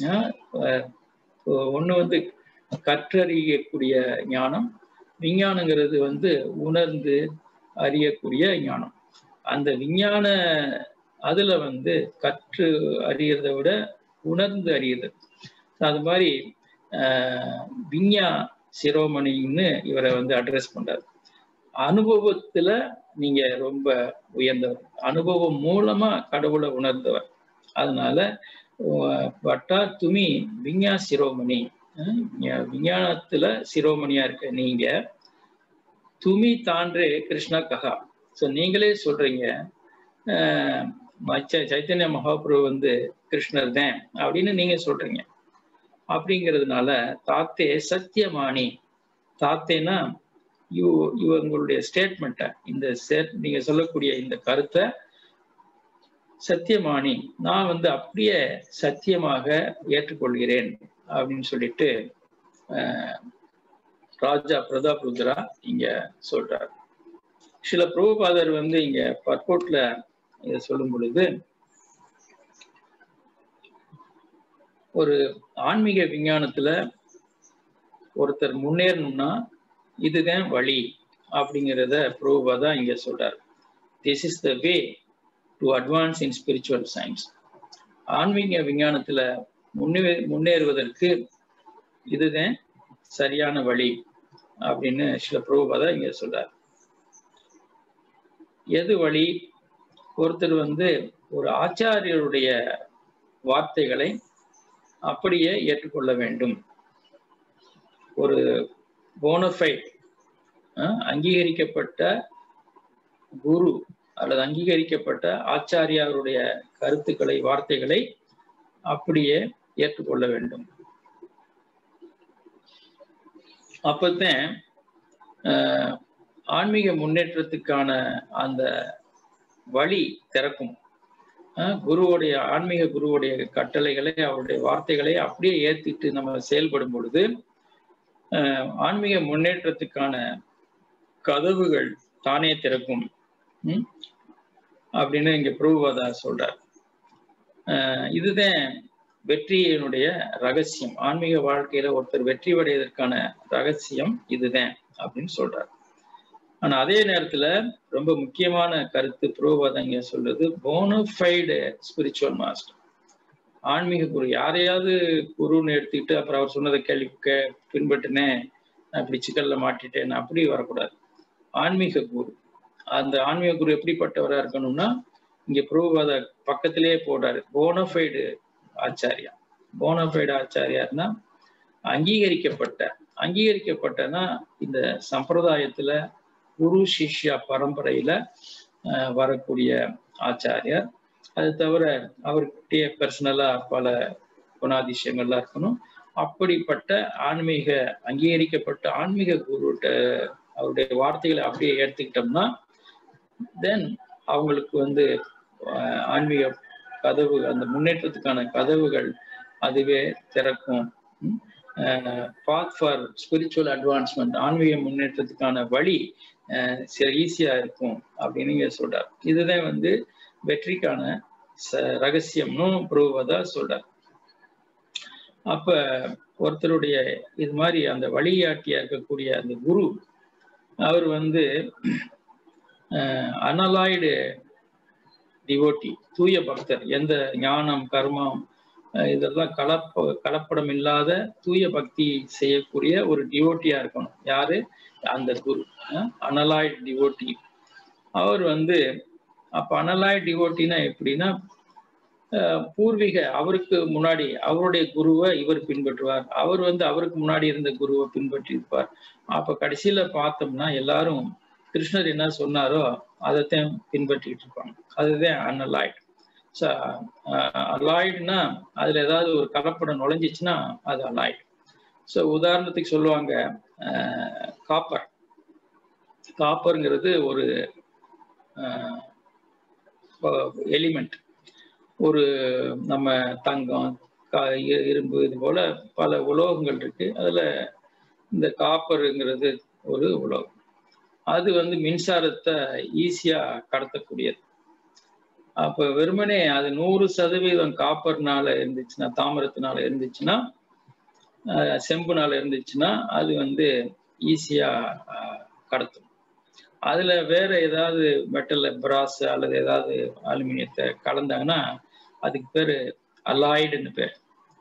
ஒன்று வந்து கற்றறியக்கூடிய ஞானம் விஞ்ஞானங்கிறது வந்து உணர்ந்து அறியக்கூடிய ஞானம் அந்த விஞ்ஞான அதுல வந்து கற்று அறியறத விட உணர்ந்து அறியுறது அது மாதிரி விஞ்ஞா சிரோமணின்னு இவரை வந்து அட்ரஸ் பண்றாரு அனுபவத்துல நீங்க ரொம்ப உயர்ந்தவர் அனுபவம் மூலமா கடவுளை உணர்ந்தவர் அதனால பட்டா துமி விஞ்ஞா சிரோமணி விஞ்ஞானத்துல சிரோமணியா இருக்க நீங்க துமி தான்றே கிருஷ்ணா கஹா ஸோ நீங்களே சொல்றீங்க மச்ச சைத்தன்ய மகாபிரபு வந்து கிருஷ்ணர் தான் அப்படின்னு நீங்க சொல்றீங்க அப்படிங்கிறதுனால தாத்தே சத்தியமானி தாத்தேனா யூ இவங்களுடைய ஸ்டேட்மெண்ட்டை இந்த ஸ்டேட் நீங்க சொல்லக்கூடிய இந்த கருத்தை சத்தியமானி நான் வந்து அப்படியே சத்தியமாக ஏற்றுக்கொள்கிறேன் அப்படின்னு சொல்லிட்டு ராஜா பிரதாப் ருத்ரா இங்க சொல்றார் சில பிரபுபாதர் வந்து இங்க பர்கோட்ல இதை சொல்லும் பொழுது ஒரு ஆன்மீக விஞ்ஞானத்துல ஒருத்தர் முன்னேறணும்னா இதுதான் வழி அப்படிங்கிறத பிரபுபாதா இங்க சொல்றார் this is the way to advance in spiritual science ஆன்மீக விஞ்ஞானத்துல முன்னே முன்னேறுவதற்கு இதுதான் சரியான வழி அப்படின்னு சில பிரபுபாதா இங்க சொல்றார் எது வழி ஒருத்தர் வந்து ஒரு ஆச்சாரியருடைய வார்த்தைகளை அப்படியே ஏற்றுக்கொள்ள வேண்டும் ஒரு போனஃபைட் அங்கீகரிக்கப்பட்ட குரு அல்லது அங்கீகரிக்கப்பட்ட ஆச்சாரியாருடைய கருத்துக்களை வார்த்தைகளை அப்படியே ஏற்றுக்கொள்ள வேண்டும் அப்பதான் ஆன்மீக முன்னேற்றத்துக்கான அந்த வழி திறக்கும் குருவுடைய ஆன்மீக குருவுடைய கட்டளைகளை அவருடைய வார்த்தைகளை அப்படியே ஏத்திட்டு நம்ம செயல்படும் பொழுது ஆன்மீக முன்னேற்றத்துக்கான கதவுகள் தானே திறக்கும் அப்படின்னு இங்க பிரபுவாதா சொல்றார் இதுதான் வெற்றியினுடைய ரகசியம் ஆன்மீக வாழ்க்கையில ஒருத்தர் வெற்றி அடைவதற்கான ரகசியம் இதுதான் அப்படின்னு சொல்றார் ஆனா அதே நேரத்துல ரொம்ப முக்கியமான கருத்து பிரபுவாதம் இங்க சொல்றது போனஃபைடு ஸ்பிரிச்சுவல் மாஸ்டர் ஆன்மீக குரு யாரையாவது குருன்னு எடுத்துக்கிட்டு அப்புறம் அவர் சொன்னதை கேள்வி பின்பற்றினேன் நான் இப்படி சிக்கல்ல மாட்டிட்டேன் அப்படி வரக்கூடாது ஆன்மீக குரு அந்த ஆன்மீக குரு எப்படிப்பட்டவரா இருக்கணும்னா இங்க பிரபுவாத பக்கத்திலேயே போடுறாரு போனஃபைடு ஆச்சாரியா போனஃபைடு ஆச்சாரியார்னா அங்கீகரிக்கப்பட்ட அங்கீகரிக்கப்பட்டனா இந்த சம்பிரதாயத்துல குரு சிஷ்யா பரம்பரையில வரக்கூடிய ஆச்சாரியார் அது தவிர அவர்கிட்டயே பர்சனலா பல குணாதிசயங்கள்லாம் இருக்கணும் அப்படிப்பட்ட ஆன்மீக அங்கீகரிக்கப்பட்ட ஆன்மீக குருட்ட அவருடைய வார்த்தைகளை அப்படியே எடுத்துக்கிட்டோம்னா தென் அவங்களுக்கு வந்து ஆன்மீக கதவு அந்த முன்னேற்றத்துக்கான கதவுகள் அதுவே திறக்கும் பாத் ஃபார் ஸ்பிரிச்சுவல் அட்வான்ஸ்மெண்ட் ஆன்மீக முன்னேற்றத்துக்கான வழி ஈஸியா இருக்கும் அப்படின்னு இங்க சொல்றார் இதுதான் வந்து வெற்றிக்கான ரகசியம்னு புருவதா சொல்றார் அப்ப ஒருத்தருடைய இது மாதிரி அந்த வழிகாட்டியா இருக்கக்கூடிய அந்த குரு அவர் வந்து அனலாய்டு டிவோட்டி தூய பக்தர் எந்த ஞானம் கர்மம் இதெல்லாம் கலப்ப கலப்படம் இல்லாத தூய பக்தி செய்யக்கூடிய ஒரு டிவோட்டியா இருக்கணும் யாரு அந்த குரு அனலாய்ட் டிவோட்டி அவர் வந்து அப்ப அனலாய்ட் டிவோட்டினா எப்படின்னா பூர்வீக அவருக்கு முன்னாடி அவருடைய குருவை இவர் பின்பற்றுவார் அவர் வந்து அவருக்கு முன்னாடி இருந்த குருவை பின்பற்றி இருப்பார் அப்ப கடைசியில பார்த்தோம்னா எல்லாரும் கிருஷ்ணர் என்ன சொன்னாரோ அதைத்தான் பின்பற்றிட்டு இருப்பாங்க அதுதான் அன்அலாய்ட் ஸோ அலாய்டுனா அதுல ஏதாவது ஒரு கலப்படம் நுழைஞ்சிச்சுன்னா அது அலாய்டு ஸோ உதாரணத்துக்கு சொல்லுவாங்க காப்பர் காப்பருங்கிறது ஒரு எலிமெண்ட் ஒரு நம்ம தங்கம் இரும்பு இது போல பல உலோகங்கள் இருக்கு அதுல இந்த காப்பருங்கிறது ஒரு உலோகம் அது வந்து மின்சாரத்தை ஈஸியா கடத்தக்கூடியது அப்ப வெறுமனே அது நூறு சதவீதம் காப்பர்னால இருந்துச்சுன்னா தாமிரத்தினால இருந்துச்சுன்னா செம்புனால இருந்துச்சுன்னா அது வந்து ஈஸியா கடத்தும் அதுல வேற ஏதாவது மெட்டல்ல பிராஸ் அல்லது ஏதாவது அலுமினியத்தை கலந்தாங்கன்னா அதுக்கு பேரு அலாய்டுன்னு பேர்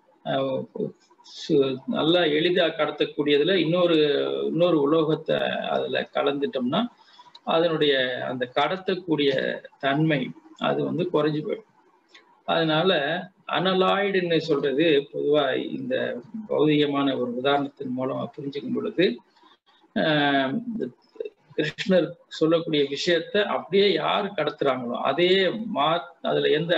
நல்லா எளிதா கடத்தக்கூடியதுல இன்னொரு இன்னொரு உலோகத்தை அதுல கலந்துட்டோம்னா அதனுடைய அந்த கடத்தக்கூடிய தன்மை அது வந்து குறைஞ்சு போயிடும் அதனால அனலாய்டுன்னு சொல்றது பொதுவா இந்த பௌதிகமான ஒரு உதாரணத்தின் மூலம் புரிஞ்சுக்கும் பொழுது கிருஷ்ணர் சொல்லக்கூடிய விஷயத்த அப்படியே யார் கடத்துறாங்களோ அதே மா அதுல எந்த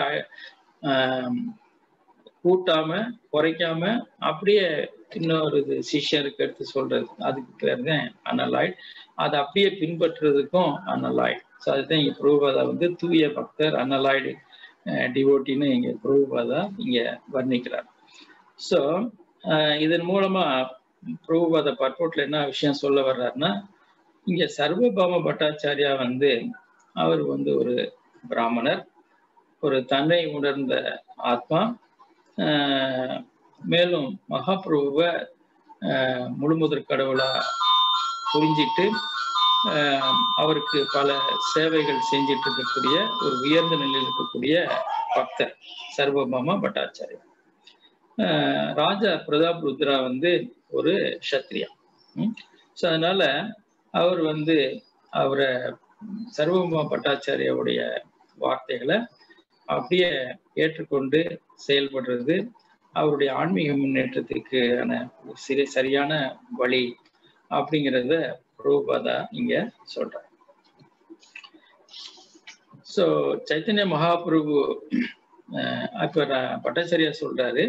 கூட்டாம குறைக்காம அப்படியே இன்னொரு இது சிஷ்யருக்கு எடுத்து சொல்றது அதுக்கு பேர் தான் அனலாய்ட் அதை அப்படியே பின்பற்றுறதுக்கும் அனலாய்ட் ஸோ அதுதான் இங்க புரூபாதா வந்து தூய பக்தர் அனலாய்டு டிவோட்டின்னு இங்க புரூபாதா இங்க வர்ணிக்கிறார் ஸோ இதன் மூலமா புரூபாத பர்போட்ல என்ன விஷயம் சொல்ல வர்றாருன்னா இங்க சர்வபாம பட்டாச்சாரியா வந்து அவர் வந்து ஒரு பிராமணர் ஒரு தன்னை உணர்ந்த ஆத்மா மேலும் மகாபிரபுவை முழுமுதற் கடவுளா புரிஞ்சிட்டு அவருக்கு பல சேவைகள் செஞ்சிட்டு இருக்கக்கூடிய ஒரு உயர்ந்த நிலையில் இருக்கக்கூடிய பக்தர் சர்வபாமா பட்டாச்சாரியா ராஜா பிரதாப் ருத்ரா வந்து ஒரு சத்ரியா ஸோ அதனால அவர் வந்து அவரை சர்வபாமா பட்டாச்சாரியாவுடைய வார்த்தைகளை அப்படியே ஏற்றுக்கொண்டு செயல்படுறது அவருடைய ஆன்மீக முன்னேற்றத்துக்கான சிறு சரியான வழி அப்படிங்கிறத ரூபாதா இங்க சொல்றார் ஸோ சைத்தன்ய மகாபிரபு இப்ப பட்டாச்சாரியா சொல்றாரு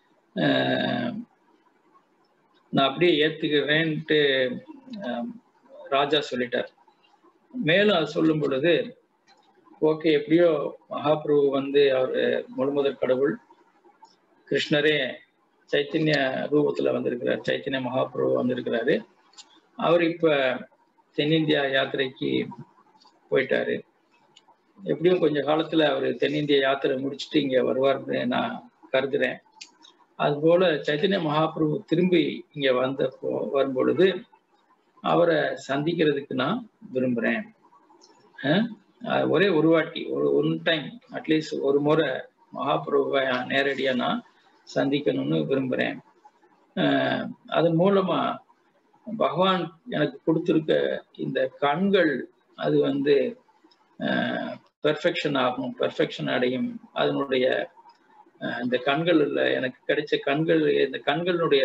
நான் அப்படியே ஏத்துக்கிறேன்ட்டு ராஜா சொல்லிட்டார் மேலும் அது சொல்லும் பொழுது ஓகே எப்படியோ மகாபிரபு வந்து அவர் முழுமுதற் கடவுள் கிருஷ்ணரே சைத்தன்ய ரூபத்துல வந்திருக்கிறார் சைத்தன்ய மகாபிரபு வந்திருக்கிறாரு அவர் இப்ப தென்னிந்தியா யாத்திரைக்கு போயிட்டாரு எப்படியும் கொஞ்ச காலத்துல அவர் தென்னிந்திய யாத்திரை முடிச்சுட்டு இங்க வருவார்னு நான் கருதுறேன் அதுபோல சைத்தன்ய மகாபிரபு திரும்பி இங்க வந்தப்போ வரும்பொழுது அவரை சந்திக்கிறதுக்கு நான் விரும்புறேன் ஒரே ஒரு வாட்டி ஒரு ஒன் டைம் அட்லீஸ்ட் ஒரு முறை மகாபிரபுவை நேரடியாக நான் சந்திக்கணும்னு விரும்புகிறேன் அதன் மூலமா பகவான் எனக்கு கொடுத்துருக்க இந்த கண்கள் அது வந்து பெர்ஃபெக்ஷன் ஆகும் பெர்ஃபெக்ஷன் அடையும் அதனுடைய இந்த கண்களில் எனக்கு கிடைச்ச கண்கள் இந்த கண்களுடைய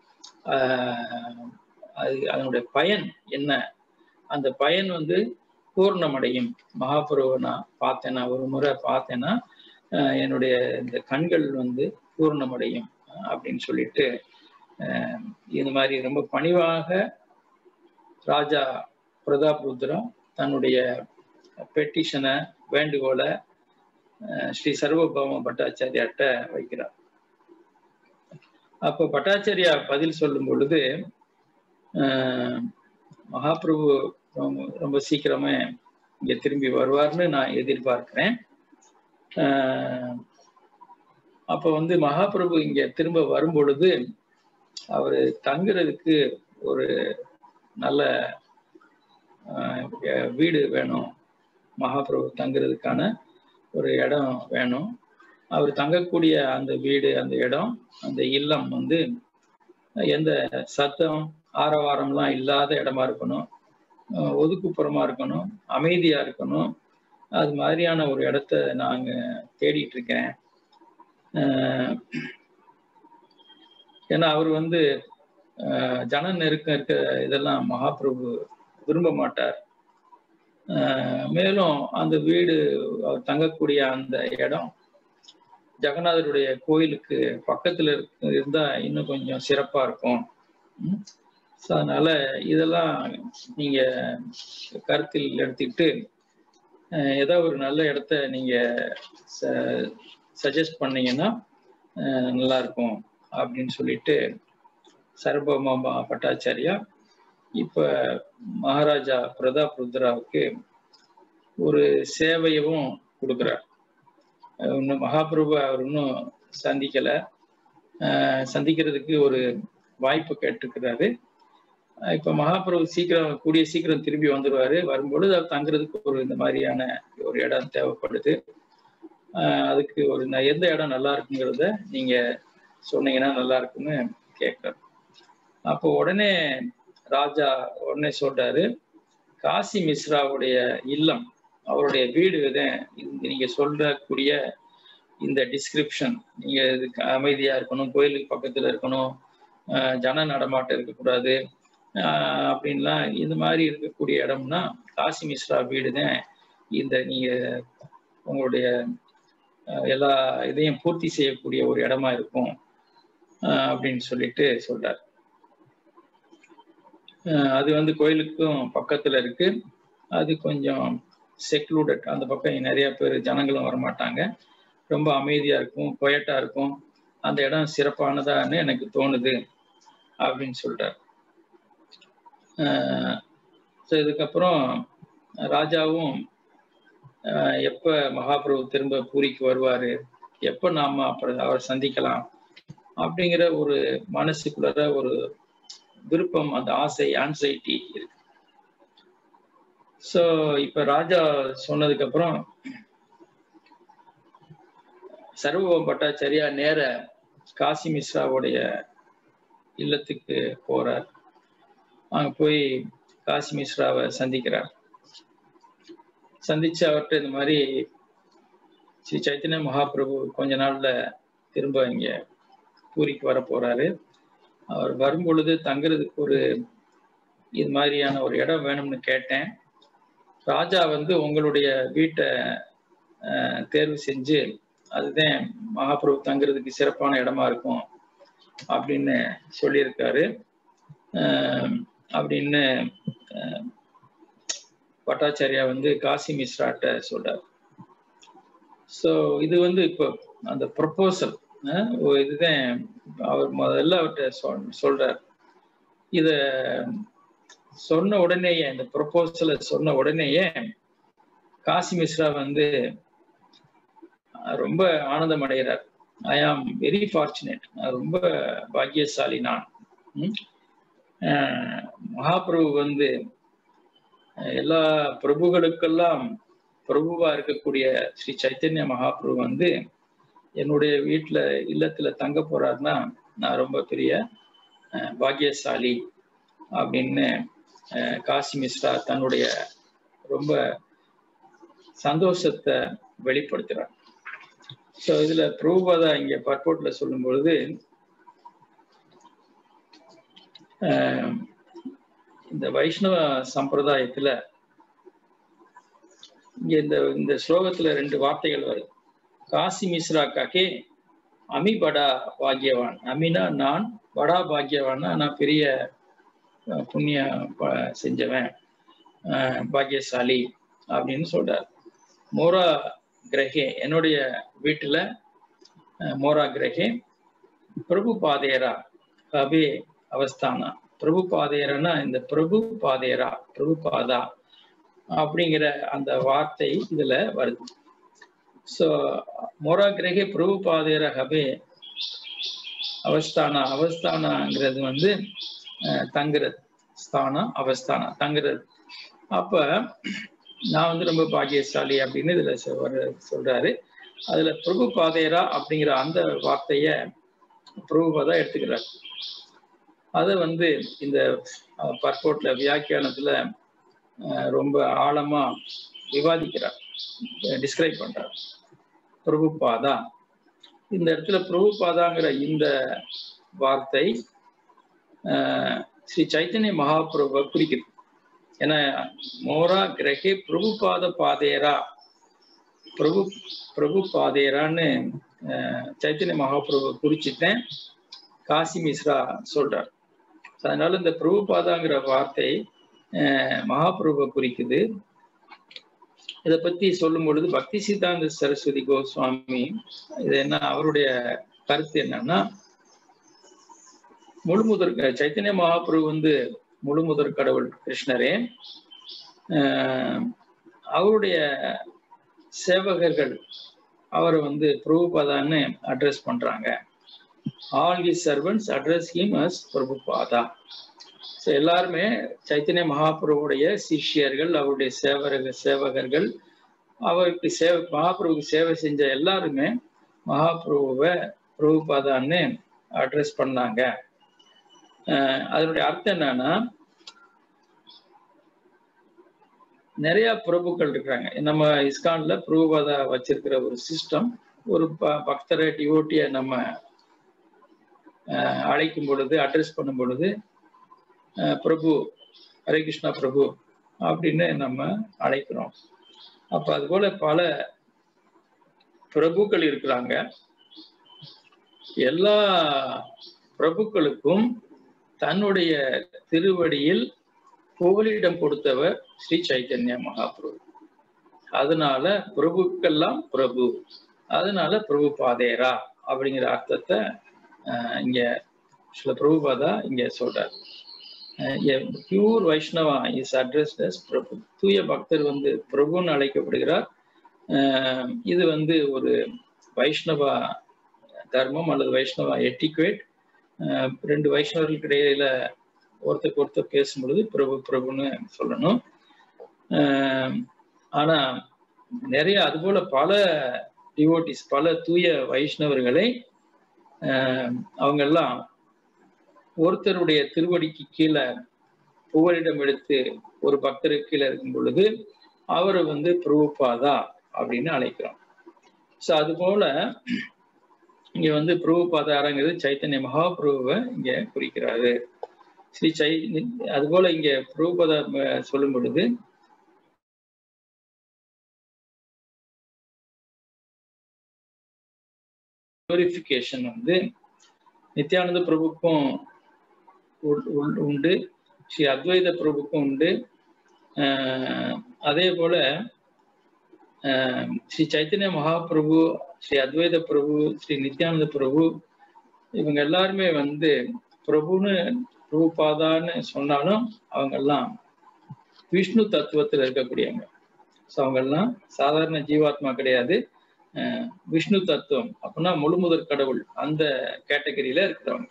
அது அதனுடைய பயன் என்ன அந்த பயன் வந்து பூர்ணமடையும் மகாபுருவை நான் பார்த்தேன்னா ஒரு முறை பார்த்தேன்னா என்னுடைய இந்த கண்கள் வந்து பூர்ணமடையும் அப்படின்னு சொல்லிட்டு இந்த மாதிரி ரொம்ப பணிவாக ராஜா பிரதாப் ருத்ரா தன்னுடைய பெட்டிஷனை வேண்டுகோளை ஸ்ரீ சர்வபௌம பட்டாச்சாரியாட்ட வைக்கிறார் அப்போ பட்டாச்சாரியா பதில் சொல்லும் பொழுது மகாபிரபு ரொம்ப ரொம்ப சீக்கிரமே இங்க திரும்பி வருவார்னு நான் எதிர்பார்க்கிறேன் அப்ப வந்து மகாபிரபு இங்க திரும்ப வரும் பொழுது அவர் தங்குறதுக்கு ஒரு நல்ல வீடு வேணும் மகாபிரபு தங்குறதுக்கான ஒரு இடம் வேணும் அவர் தங்கக்கூடிய அந்த வீடு அந்த இடம் அந்த இல்லம் வந்து எந்த சத்தம் ஆரவாரம்லாம் இல்லாத இடமா இருக்கணும் ஒதுக்குப்புறமா இருக்கணும் அமைதியா இருக்கணும் அது மாதிரியான ஒரு இடத்த நாங்க தேடிட்டு இருக்கேன் ஏன்னா அவர் வந்து ஜன நெருக்கம் இருக்க இதெல்லாம் மகாபிரபு விரும்ப மாட்டார் மேலும் அந்த வீடு அவர் தங்கக்கூடிய அந்த இடம் ஜெகநாதருடைய கோயிலுக்கு பக்கத்துல இருந்தா இன்னும் கொஞ்சம் சிறப்பா இருக்கும் ஸோ அதனால இதெல்லாம் நீங்க கருத்தில் எடுத்துக்கிட்டு ஏதோ ஒரு நல்ல இடத்த நீங்க சஜஸ்ட் பண்ணீங்கன்னா நல்லா இருக்கும் அப்படின்னு சொல்லிட்டு சர்வமாமா பட்டாச்சாரியா இப்ப மகாராஜா பிரதாப் ருத்ராவுக்கு ஒரு சேவையவும் கொடுக்குறார் இன்னும் மகாபிரபு அவர் இன்னும் சந்திக்கல சந்திக்கிறதுக்கு ஒரு வாய்ப்பு கேட்டுக்கிறாரு இப்ப மகாபிரபு சீக்கிரம் கூடிய சீக்கிரம் திரும்பி வந்துடுவாரு வரும்பொழுது அவர் தங்குறதுக்கு ஒரு இந்த மாதிரியான ஒரு இடம் தேவைப்படுது அதுக்கு ஒரு எந்த இடம் நல்லா இருக்குங்கிறத நீங்க சொன்னீங்கன்னா நல்லா இருக்குன்னு கேட்கிறார் அப்போ உடனே ராஜா உடனே சொல்றாரு காசி மிஸ்ராவுடைய இல்லம் அவருடைய வீடு நீங்க சொல்லக்கூடிய இந்த டிஸ்கிரிப்ஷன் நீங்க இதுக்கு அமைதியா இருக்கணும் கோயிலுக்கு பக்கத்துல இருக்கணும் ஜன நடமாட்டம் இருக்கக்கூடாது அப்படின்லாம் இந்த மாதிரி இருக்கக்கூடிய இடம்னா காசி மிஸ்ரா வீடு தான் இந்த நீங்க உங்களுடைய எல்லா இதையும் பூர்த்தி செய்யக்கூடிய ஒரு இடமா இருக்கும் அப்படின்னு சொல்லிட்டு சொல்றார் அது வந்து கோயிலுக்கும் பக்கத்துல இருக்கு அது கொஞ்சம் செக்லூடட் அந்த பக்கம் நிறைய பேர் ஜனங்களும் வரமாட்டாங்க ரொம்ப அமைதியா இருக்கும் கொயட்டா இருக்கும் அந்த இடம் சிறப்பானதான்னு எனக்கு தோணுது அப்படின்னு சொல்றார் ஸோ இதுக்கப்புறம் ராஜாவும் எப்ப மகாபிரபு திரும்ப பூரிக்கு வருவாரு எப்ப நாம அப்புறம் அவர் சந்திக்கலாம் அப்படிங்கிற ஒரு மனசுக்குள்ள ஒரு விருப்பம் அந்த ஆசை ஆன்சைட்டி இருக்கு ஸோ இப்ப ராஜா சொன்னதுக்கு அப்புறம் சர்வபம் பட்டாச்சாரியா நேர காசி மிஸ்ராவுடைய இல்லத்துக்கு போறார் அங்க போய் காசி மிஸ்ராவை சந்திக்கிறார் சந்திச்சு அவர்கிட்ட இந்த மாதிரி ஸ்ரீ சைத்தன்ய மகாபிரபு கொஞ்ச நாள்ல திரும்ப இங்க பூரிக்கு வர போறாரு அவர் வரும் பொழுது தங்குறதுக்கு ஒரு இது மாதிரியான ஒரு இடம் வேணும்னு கேட்டேன் ராஜா வந்து உங்களுடைய வீட்டை தேர்வு செஞ்சு அதுதான் மகாபிரபு தங்குறதுக்கு சிறப்பான இடமா இருக்கும் அப்படின்னு சொல்லியிருக்காரு அப்படின்னு பட்டாச்சாரியா வந்து காசி மிஸ்ராட்ட சொல்றாரு ஸோ இது வந்து இப்போ அந்த ப்ரொப்போசல் இதுதான் அவர் முதல்ல அவர்கிட்ட சொல் சொல்றார் இத சொன்ன உடனேயே இந்த ப்ரொப்போசலை சொன்ன உடனேயே காசி மிஸ்ரா வந்து ரொம்ப ஆனந்தம் அடைகிறார் ஐ ஆம் வெரி ஃபார்ச்சுனேட் ரொம்ப பாக்கியசாலி நான் மகாபிரபு வந்து எல்லா பிரபுகளுக்கெல்லாம் பிரபுவா இருக்கக்கூடிய ஸ்ரீ சைத்தன்ய மகாபிரபு வந்து என்னுடைய வீட்டுல இல்லத்துல தங்க போறாருன்னா நான் ரொம்ப பெரிய பாக்கியசாலி அப்படின்னு காசி மிஸ்ரா தன்னுடைய ரொம்ப சந்தோஷத்தை வெளிப்படுத்துறார் ஸோ இதுல பிரபுபாதா இங்க பர்போட்ல சொல்லும் பொழுது இந்த வைஷ்ணவ சம்பிரதாயத்துல இங்க இந்த இந்த ஸ்லோகத்துல ரெண்டு வார்த்தைகள் வருது காசி மிஸ்ரா காக்கே அமி படா பாக்யவான் அமினா நான் படா பாக்யவான்னா நான் பெரிய புண்ணிய செஞ்சவன் பாக்கியசாலி அப்படின்னு சொல்றார் மோரா கிரகே என்னுடைய வீட்டுல மோரா கிரகே பிரபு பாதேரா கபே அவஸ்தானா பிரபு பாதேரனா இந்த பிரபு பாதேரா பிரபு பாதா அப்படிங்கிற அந்த வார்த்தை இதுல வருது ஸோ மோரா கிரகே பிரபு பாதேர ஹபே அவஸ்தானா அவஸ்தானாங்கிறது வந்து தங்குறது ஸ்தானா அவஸ்தானா தங்குறது அப்ப நான் வந்து ரொம்ப பாக்கியசாலி அப்படின்னு இதுல சொல்றாரு அதுல பிரபு பாதேரா அப்படிங்கிற அந்த வார்த்தைய பிரபுபாதா எடுத்துக்கிறார் அதை வந்து இந்த பர்போட்ல வியாக்கியானத்துல ரொம்ப ஆழமா விவாதிக்கிறார் டிஸ்கிரைப் பண்றார் பிரபுபாதா இந்த இடத்துல பிரபுபாதாங்கிற இந்த வார்த்தை ஸ்ரீ சைத்தன்ய மகாபிரபுவை குறிக்குது ஏன்னா மோரா கிரகே பிரபுபாத பாதேரா பிரபு பிரபு பாதேரான்னு சைத்தன்ய மகாபிரபு குறிச்சிட்டேன் காசி மிஸ்ரா சொல்றார் அதனால இந்த பிரபுபாதாங்கிற வார்த்தை மகாபிரபுவை குறிக்குது இதை பத்தி சொல்லும் பொழுது பக்தி சித்தாந்த சரஸ்வதி கோஸ்வாமி இது என்ன அவருடைய கருத்து என்னன்னா முழுமுதற் சைத்தன்ய மகாபிரபு வந்து முழுமுதற் கடவுள் கிருஷ்ணரே அவருடைய சேவகர்கள் அவரை வந்து பிரபுபாதான்னு அட்ரஸ் பண்றாங்க all his servants address him as Prabhupada so எல்லாருமே சைத்தன்ய மகாபிரபுடைய சிஷ்யர்கள் அவருடைய சேவக சேவகர்கள் அவருக்கு சேவ மகாபிரபுக்கு சேவை செஞ்ச எல்லாருமே மகாபிரபுவை பிரபுபாதான்னு அட்ரஸ் பண்ணாங்க அதனுடைய அர்த்தம் என்னன்னா நிறைய பிரபுக்கள் இருக்கிறாங்க நம்ம இஸ்கான்ல பிரபுபாதா வச்சிருக்கிற ஒரு சிஸ்டம் ஒரு பக்தரை டிவோட்டிய நம்ம அழைக்கும் பொழுது அட்ரஸ் பண்ணும் பொழுது பிரபு ஹரே கிருஷ்ணா பிரபு அப்படின்னு நம்ம அழைக்கிறோம் அப்ப அது போல பல பிரபுக்கள் இருக்கிறாங்க எல்லா பிரபுக்களுக்கும் தன்னுடைய திருவடியில் புகலிடம் கொடுத்தவர் ஸ்ரீ சைத்தன்ய மகாபிரபு அதனால பிரபுக்கெல்லாம் பிரபு அதனால பிரபு பாதேரா அப்படிங்கிற அர்த்தத்தை இங்க சில பிரபுபாதா இங்க சொல்றார் pure Vaishnava is addressed as Prabhu தூய பக்தர் வந்து பிரபுன்னு அழைக்கப்படுகிறார் இது வந்து ஒரு வைஷ்ணவா தர்மம் அல்லது வைஷ்ணவா எட்டிக்வேட் ரெண்டு வைஷ்ணவர்களுக்கு இடையில ஒருத்தருக்கு ஒருத்தர் பேசும் பொழுது பிரபு பிரபுன்னு சொல்லணும் ஆனா நிறைய அதுபோல பல டிவோட்டிஸ் பல தூய வைஷ்ணவர்களை அவங்க எல்லாம் ஒருத்தருடைய திருவடிக்கு கீழே புகலிடம் எடுத்து ஒரு பக்தருக்கு கீழே இருக்கும் பொழுது அவரை வந்து பிரபுபாதா அப்படின்னு அழைக்கிறோம் ஸோ அது போல இங்க வந்து பிரபுபாதாரங்கிறது சைத்தன்ய மகாபிரபுவை இங்க குறிக்கிறாரு ஸ்ரீ சை அது போல இங்க பிரபுபாதா சொல்லும் பொழுது குளோரிஃபிகேஷன் வந்து நித்யானந்த பிரபுக்கும் உண்டு ஸ்ரீ அத்வைத பிரபுக்கும் உண்டு அதே போல ஸ்ரீ சைத்தன்ய மகாபிரபு ஸ்ரீ அத்வைத பிரபு ஸ்ரீ நித்யானந்த பிரபு இவங்க எல்லாருமே வந்து பிரபுன்னு பிரபுபாதான்னு சொன்னாலும் அவங்க எல்லாம் விஷ்ணு தத்துவத்தில் இருக்கக்கூடியவங்க ஸோ அவங்க எல்லாம் சாதாரண ஜீவாத்மா கிடையாது விஷ்ணு தத்துவம் அப்படின்னா முழுமுதற் கடவுள் அந்த கேட்டகரியில இருக்கிறவங்க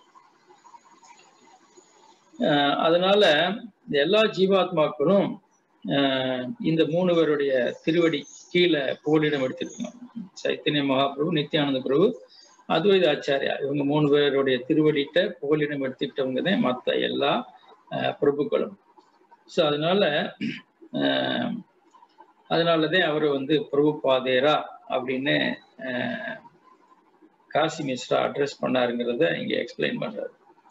அதனால எல்லா ஜீவாத்மாக்களும் இந்த மூணு பேருடைய திருவடி கீழே புகலிடம் எடுத்திருக்கணும் சைத்தன்ய மகாபிரபு நித்யானந்த பிரபு அத்வைத ஆச்சாரியா இவங்க மூணு பேருடைய திருவடிட்ட புகலிடம் எடுத்துக்கிட்டவங்க தான் மற்ற எல்லா பிரபுக்களும் ஸோ அதனால அதனாலதான் அவர் வந்து பிரபு பாதேரா அப்படின்னு காசி மிஸ்ரா அட்ரஸ் பண்ணாருங்கிறத இங்க எக்ஸ்பிளைன் பண்றாரு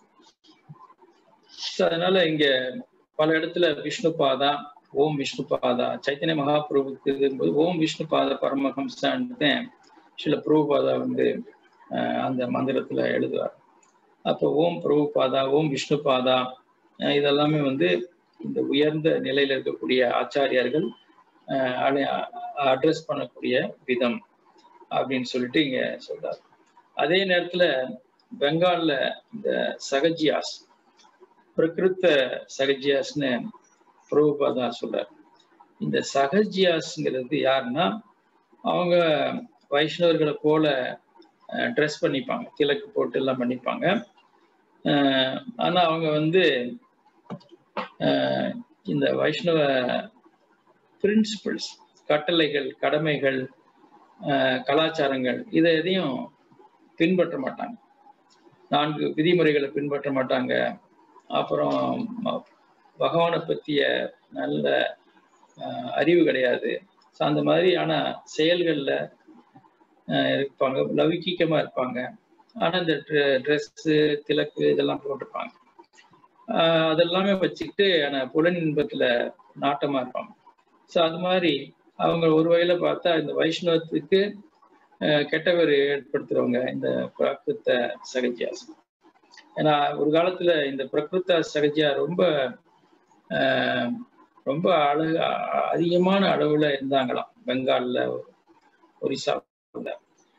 ஸோ அதனால இங்க பல இடத்துல விஷ்ணு பாதா ஓம் விஷ்ணு பாதா சைத்தன்ய மகாபிரபுக்கு இருக்கும்போது ஓம் விஷ்ணு பாத பரமஹம்சான்னு சில பிரபுபாதா வந்து அந்த மந்திரத்துல எழுதுவார் அப்போ ஓம் பிரபுபாதா ஓம் விஷ்ணு பாதா இதெல்லாமே வந்து இந்த உயர்ந்த நிலையில இருக்கக்கூடிய ஆச்சாரியார்கள் அட்ரஸ் பண்ணக்கூடிய விதம் அப்படின்னு சொல்லிட்டு இங்க சொல்றாரு அதே நேரத்துல பெங்கால்ல இந்த சகஜியாஸ் பிரகிருத்த சகஜியாஸ்னு பிரபுபாதா சொல்றாரு இந்த சகஜியாஸ்ங்கிறது யாருன்னா அவங்க வைஷ்ணவர்களை போல ட்ரெஸ் பண்ணிப்பாங்க கிழக்கு போட்டு எல்லாம் பண்ணிப்பாங்க ஆனா அவங்க வந்து இந்த வைஷ்ணவ பிரின்சிபிள்ஸ் கட்டளைகள் கடமைகள் கலாச்சாரங்கள் இதை எதையும் பின்பற்ற மாட்டாங்க நான்கு விதிமுறைகளை பின்பற்ற மாட்டாங்க அப்புறம் பகவானை பற்றிய நல்ல அறிவு கிடையாது ஸோ அந்த மாதிரியான செயல்களில் இருப்பாங்க லௌகிக்கமாக இருப்பாங்க ஆனால் இந்த ட்ரெஸ்ஸு திலக்கு இதெல்லாம் போட்டிருப்பாங்க அதெல்லாமே வச்சுக்கிட்டு ஆனால் புலன் இன்பத்தில் நாட்டமாக இருப்பாங்க ஸோ அது மாதிரி அவங்க ஒரு வகையில் பார்த்தா இந்த வைஷ்ணவத்துக்கு கெட்ட பேர் ஏற்படுத்துறவங்க இந்த பிரகிருத்த சகஜியாசம் ஏன்னா ஒரு காலத்துல இந்த பிரகிருத்த சகஜியா ரொம்ப ரொம்ப அழகு அதிகமான அளவுல இருந்தாங்களாம் பெங்கால்ல ஒரிசாவில்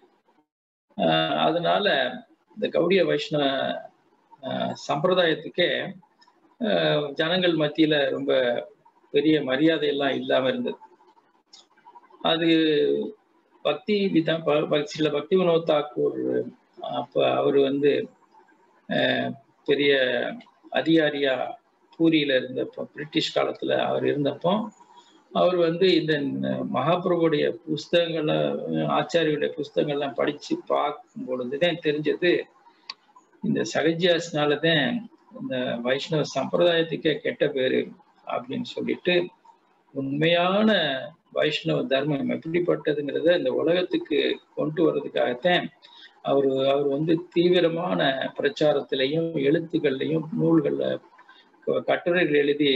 அதனால இந்த கௌடிய வைஷ்ணவ சம்பிரதாயத்துக்கே ஜனங்கள் மத்தியில ரொம்ப பெரிய மரியாதை எல்லாம் இல்லாம இருந்தது அது பக்தி விதா சில பக்தி வினோத் தாக்கூர் அப்ப அவர் வந்து பெரிய அதிகாரியா பூரியில இருந்தப்போ பிரிட்டிஷ் காலத்துல அவர் இருந்தப்போ அவர் வந்து இந்த மகாபிரபுடைய புஸ்தகங்களை ஆச்சாரியுடைய புஸ்தகங்கள்லாம் படிச்சு பார்க்கும் பொழுதுதான் தெரிஞ்சது இந்த சகஜியாஸ்னாலதான் இந்த வைஷ்ணவ சம்பிரதாயத்துக்கே கெட்ட பேரு அப்படின்னு சொல்லிட்டு உண்மையான வைஷ்ணவ தர்மம் எப்படிப்பட்டதுங்கிறத இந்த உலகத்துக்கு கொண்டு வர்றதுக்காகத்தான் அவர் அவர் வந்து தீவிரமான பிரச்சாரத்திலையும் எழுத்துக்கள்லையும் நூல்கள்ல கட்டுரைகள் எழுதி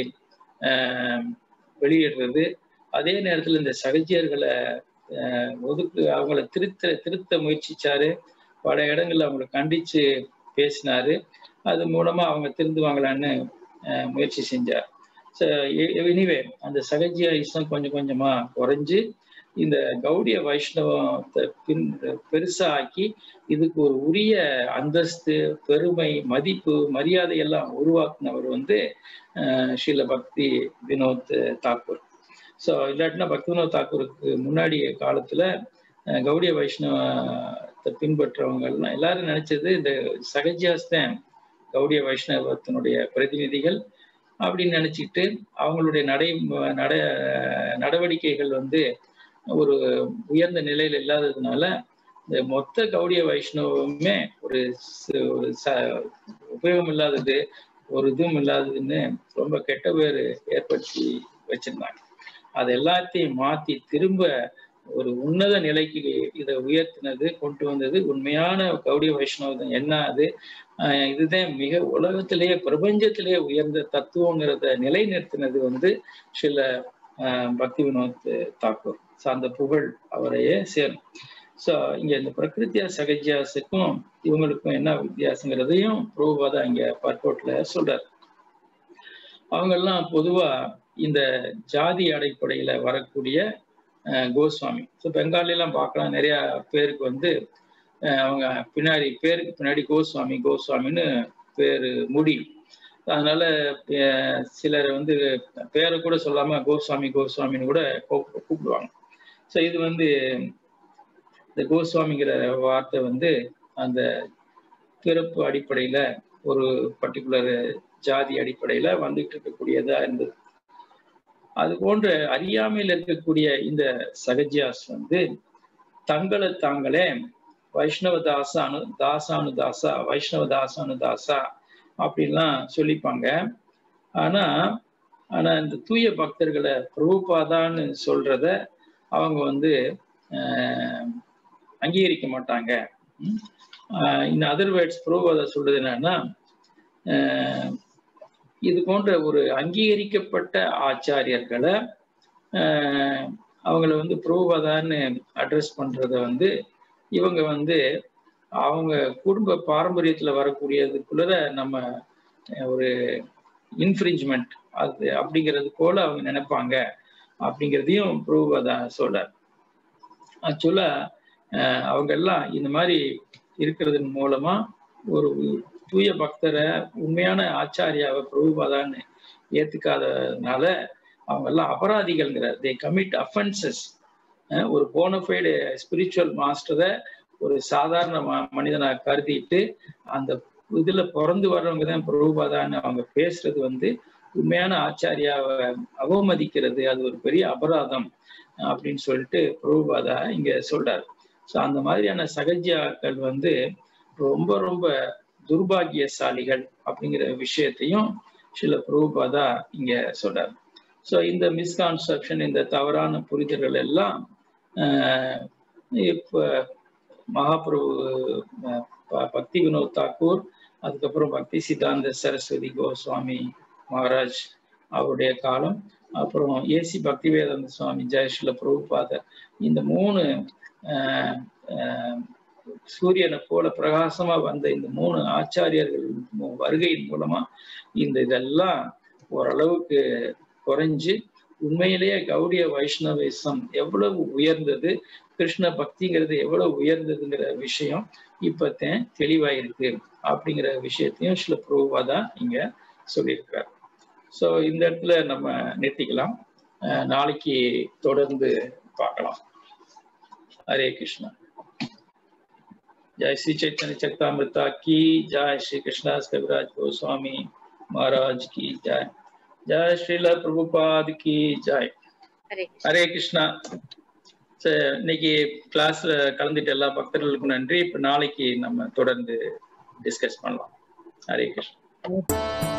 வெளியிடுறது அதே நேரத்தில் இந்த சகஜியர்களை ஒதுக்கு அவங்கள திருத்த திருத்த முயற்சிச்சாரு பல இடங்கள்ல அவங்கள கண்டிச்சு பேசினாரு அது மூலமா அவங்க திருந்துவாங்களான்னு முயற்சி செஞ்சார் ஸோ எனிவே அந்த சகஜியாயிசம் கொஞ்சம் கொஞ்சமா குறைஞ்சு இந்த கௌடிய வைஷ்ணவத்தை பின் பெருசா ஆக்கி இதுக்கு ஒரு உரிய அந்தஸ்து பெருமை மதிப்பு மரியாதை எல்லாம் உருவாக்குனவர் வந்து ஸ்ரீல பக்தி வினோத் தாக்கூர் ஸோ இல்லாட்டினா பக்தி வினோத் தாக்கூருக்கு முன்னாடி காலத்துல கௌடிய வைஷ்ணவத்தை பின்பற்றவங்க எல்லாம் எல்லாரும் நினைச்சது இந்த சகஜியாஸ்தான் கௌடிய வைஷ்ணவத்தினுடைய பிரதிநிதிகள் அப்படின்னு நினைச்சிட்டு அவங்களுடைய நடை நட நடவடிக்கைகள் வந்து ஒரு உயர்ந்த நிலையில் இல்லாததுனால இந்த மொத்த கௌடிய வைஷ்ணவமே ஒரு ஒரு ச உபயோகம் இல்லாதது ஒரு இதுவும் இல்லாததுன்னு ரொம்ப கெட்ட பேர் ஏற்படுத்தி வச்சிருந்தாங்க அது எல்லாத்தையும் மாத்தி திரும்ப ஒரு உன்னத நிலைக்கு இதை உயர்த்தினது கொண்டு வந்தது உண்மையான கௌடிய வைஷ்ணவம் என்ன அது இதுதான் மிக உலகத்திலேயே பிரபஞ்சத்திலேயே உயர்ந்த தத்துவங்கிறத நிலைநிறுத்தினது வந்து சில பக்தி வினோத் தாக்கூர் சார்ந்த புகழ் அவரையே சேரும் ஸோ இங்க இந்த பிரகிருத்தியா சகஜியாசுக்கும் இவங்களுக்கும் என்ன வித்தியாசங்கிறதையும் ப்ரூவாதான் இங்க பர்கோட்ல சொல்றாரு அவங்கெல்லாம் பொதுவா இந்த ஜாதி அடிப்படையில வரக்கூடிய கோஸ்வாமி ஸோ பெங்காலிலாம் பார்க்கலாம் நிறைய பேருக்கு வந்து அவங்க பின்னாடி பேருக்கு பின்னாடி கோஸ்வாமி கோஸ்வாமின்னு பேர் முடியும் அதனால சிலர் வந்து பேரை கூட சொல்லாம கோஸ்வாமி கோஸ்வாமின்னு கூட கூப்பிடுவாங்க ஸோ இது வந்து இந்த கோஸ்வாமிங்கிற வார்த்தை வந்து அந்த பிறப்பு அடிப்படையில ஒரு பர்டிகுலர் ஜாதி அடிப்படையில வந்துட்டு இருக்கக்கூடியதா இருந்தது அது போன்ற அறியாமையில் இருக்கக்கூடிய இந்த சகஜியாஸ் வந்து தங்களை தாங்களே வைஷ்ணவ தாச அனு தாசானு தாசா வைஷ்ணவ தாசானு தாசா அப்படின்லாம் சொல்லிப்பாங்க ஆனா ஆனா இந்த தூய பக்தர்களை பிரபுபாதான்னு சொல்றத அவங்க வந்து அங்கீகரிக்க மாட்டாங்க இந்த அதர் வேர்ட்ஸ் பிரபுபாதா சொல்றது என்னன்னா இது போன்ற ஒரு அங்கீகரிக்கப்பட்ட ஆச்சாரியர்களை அவங்கள வந்து பிரபுபாதான்னு அட்ரஸ் பண்றத வந்து இவங்க வந்து அவங்க குடும்ப பாரம்பரியத்துல வரக்கூடியதுக்குள்ள நம்ம ஒரு இன்ஃப்ரிஞ்ச்மெண்ட் அது அப்படிங்கிறது போல அவங்க நினைப்பாங்க அப்படிங்கிறதையும் பிரபுபாதா சொல்றார் ஆக்சுவலா அவங்க எல்லாம் இந்த மாதிரி இருக்கிறதன் மூலமா ஒரு தூய பக்தரை உண்மையான ஆச்சாரியாவை பிரபுபாதான்னு ஏத்துக்காதனால அவங்க எல்லாம் அபராதிகள்ங்கிற தே கமிட் அஃபென்சஸ் ஒரு போனஃபைடு ஸ்பிரிச்சுவல் மாஸ்டரை ஒரு சாதாரண மனிதனை கருதிட்டு அந்த இதுல பிறந்து வர்றவங்க தான் பிரபுபாதான்னு அவங்க பேசுறது வந்து உண்மையான ஆச்சாரியாவை அவமதிக்கிறது அது ஒரு பெரிய அபராதம் அப்படின்னு சொல்லிட்டு பிரபுபாதா இங்க சொல்றாரு ஸோ அந்த மாதிரியான சகஜியாக்கள் வந்து ரொம்ப ரொம்ப துர்பாகியசாலிகள் அப்படிங்கிற விஷயத்தையும் சில பிரபுபாதா இங்க சொல்றாரு ஸோ இந்த மிஸ்கான்செப்ஷன் இந்த தவறான புரிதல்கள் எல்லாம் இப்போ மகாபிரபு பக்தி வினோத் தாக்கூர் அதுக்கப்புறம் பக்தி சித்தாந்த சரஸ்வதி கோஸ்வாமி மகாராஜ் அவருடைய காலம் அப்புறம் ஏசி பக்தி வேதாந்த சுவாமி ஜெயஸ்ரீல பிரபுபாதர் இந்த மூணு சூரியனை போல பிரகாசமா வந்த இந்த மூணு ஆச்சாரியர்கள் வருகையின் மூலமா இந்த இதெல்லாம் ஓரளவுக்கு குறைஞ்சு உண்மையிலேயே கௌடிய வைஷ்ணவிசம் எவ்வளவு உயர்ந்தது கிருஷ்ண பக்திங்கிறது எவ்வளவு உயர்ந்ததுங்கிற விஷயம் இப்பத்தான் தெளிவாயிருக்கு அப்படிங்கிற விஷயத்தையும் சில ப்ரூவாக தான் இங்க சொல்லியிருக்கிறார் ஸோ இந்த இடத்துல நம்ம நிறுத்திக்கலாம் நாளைக்கு தொடர்ந்து பார்க்கலாம் ஹரே கிருஷ்ணா जय श्री चैतन्य चक्तामृता की जय श्री कृष्णास कविराज गोस्वामी महाराज की जय जय श्रील प्रभुपाद की जय ஹரே கிருஷ்ணா இன்னைக்கு கிளாஸ்ல கலந்துட்டு எல்லா பக்தர்களுக்கும் நன்றி இப்ப நாளைக்கு நம்ம தொடர்ந்து டிஸ்கஸ் பண்ணலாம் ஹரே கிருஷ்ணா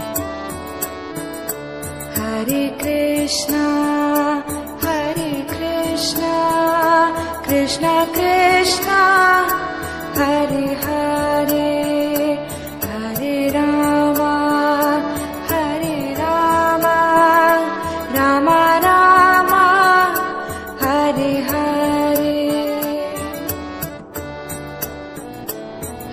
ஹரே கிருஷ்ணா ஹரே கிருஷ்ணா கிருஷ்ணா கிருஷ்ணா हरे हरे हरे रामा हरे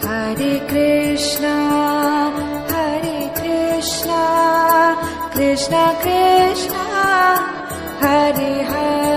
Hare Krishna, Hare Krishna, Krishna Krishna, Hare Hare.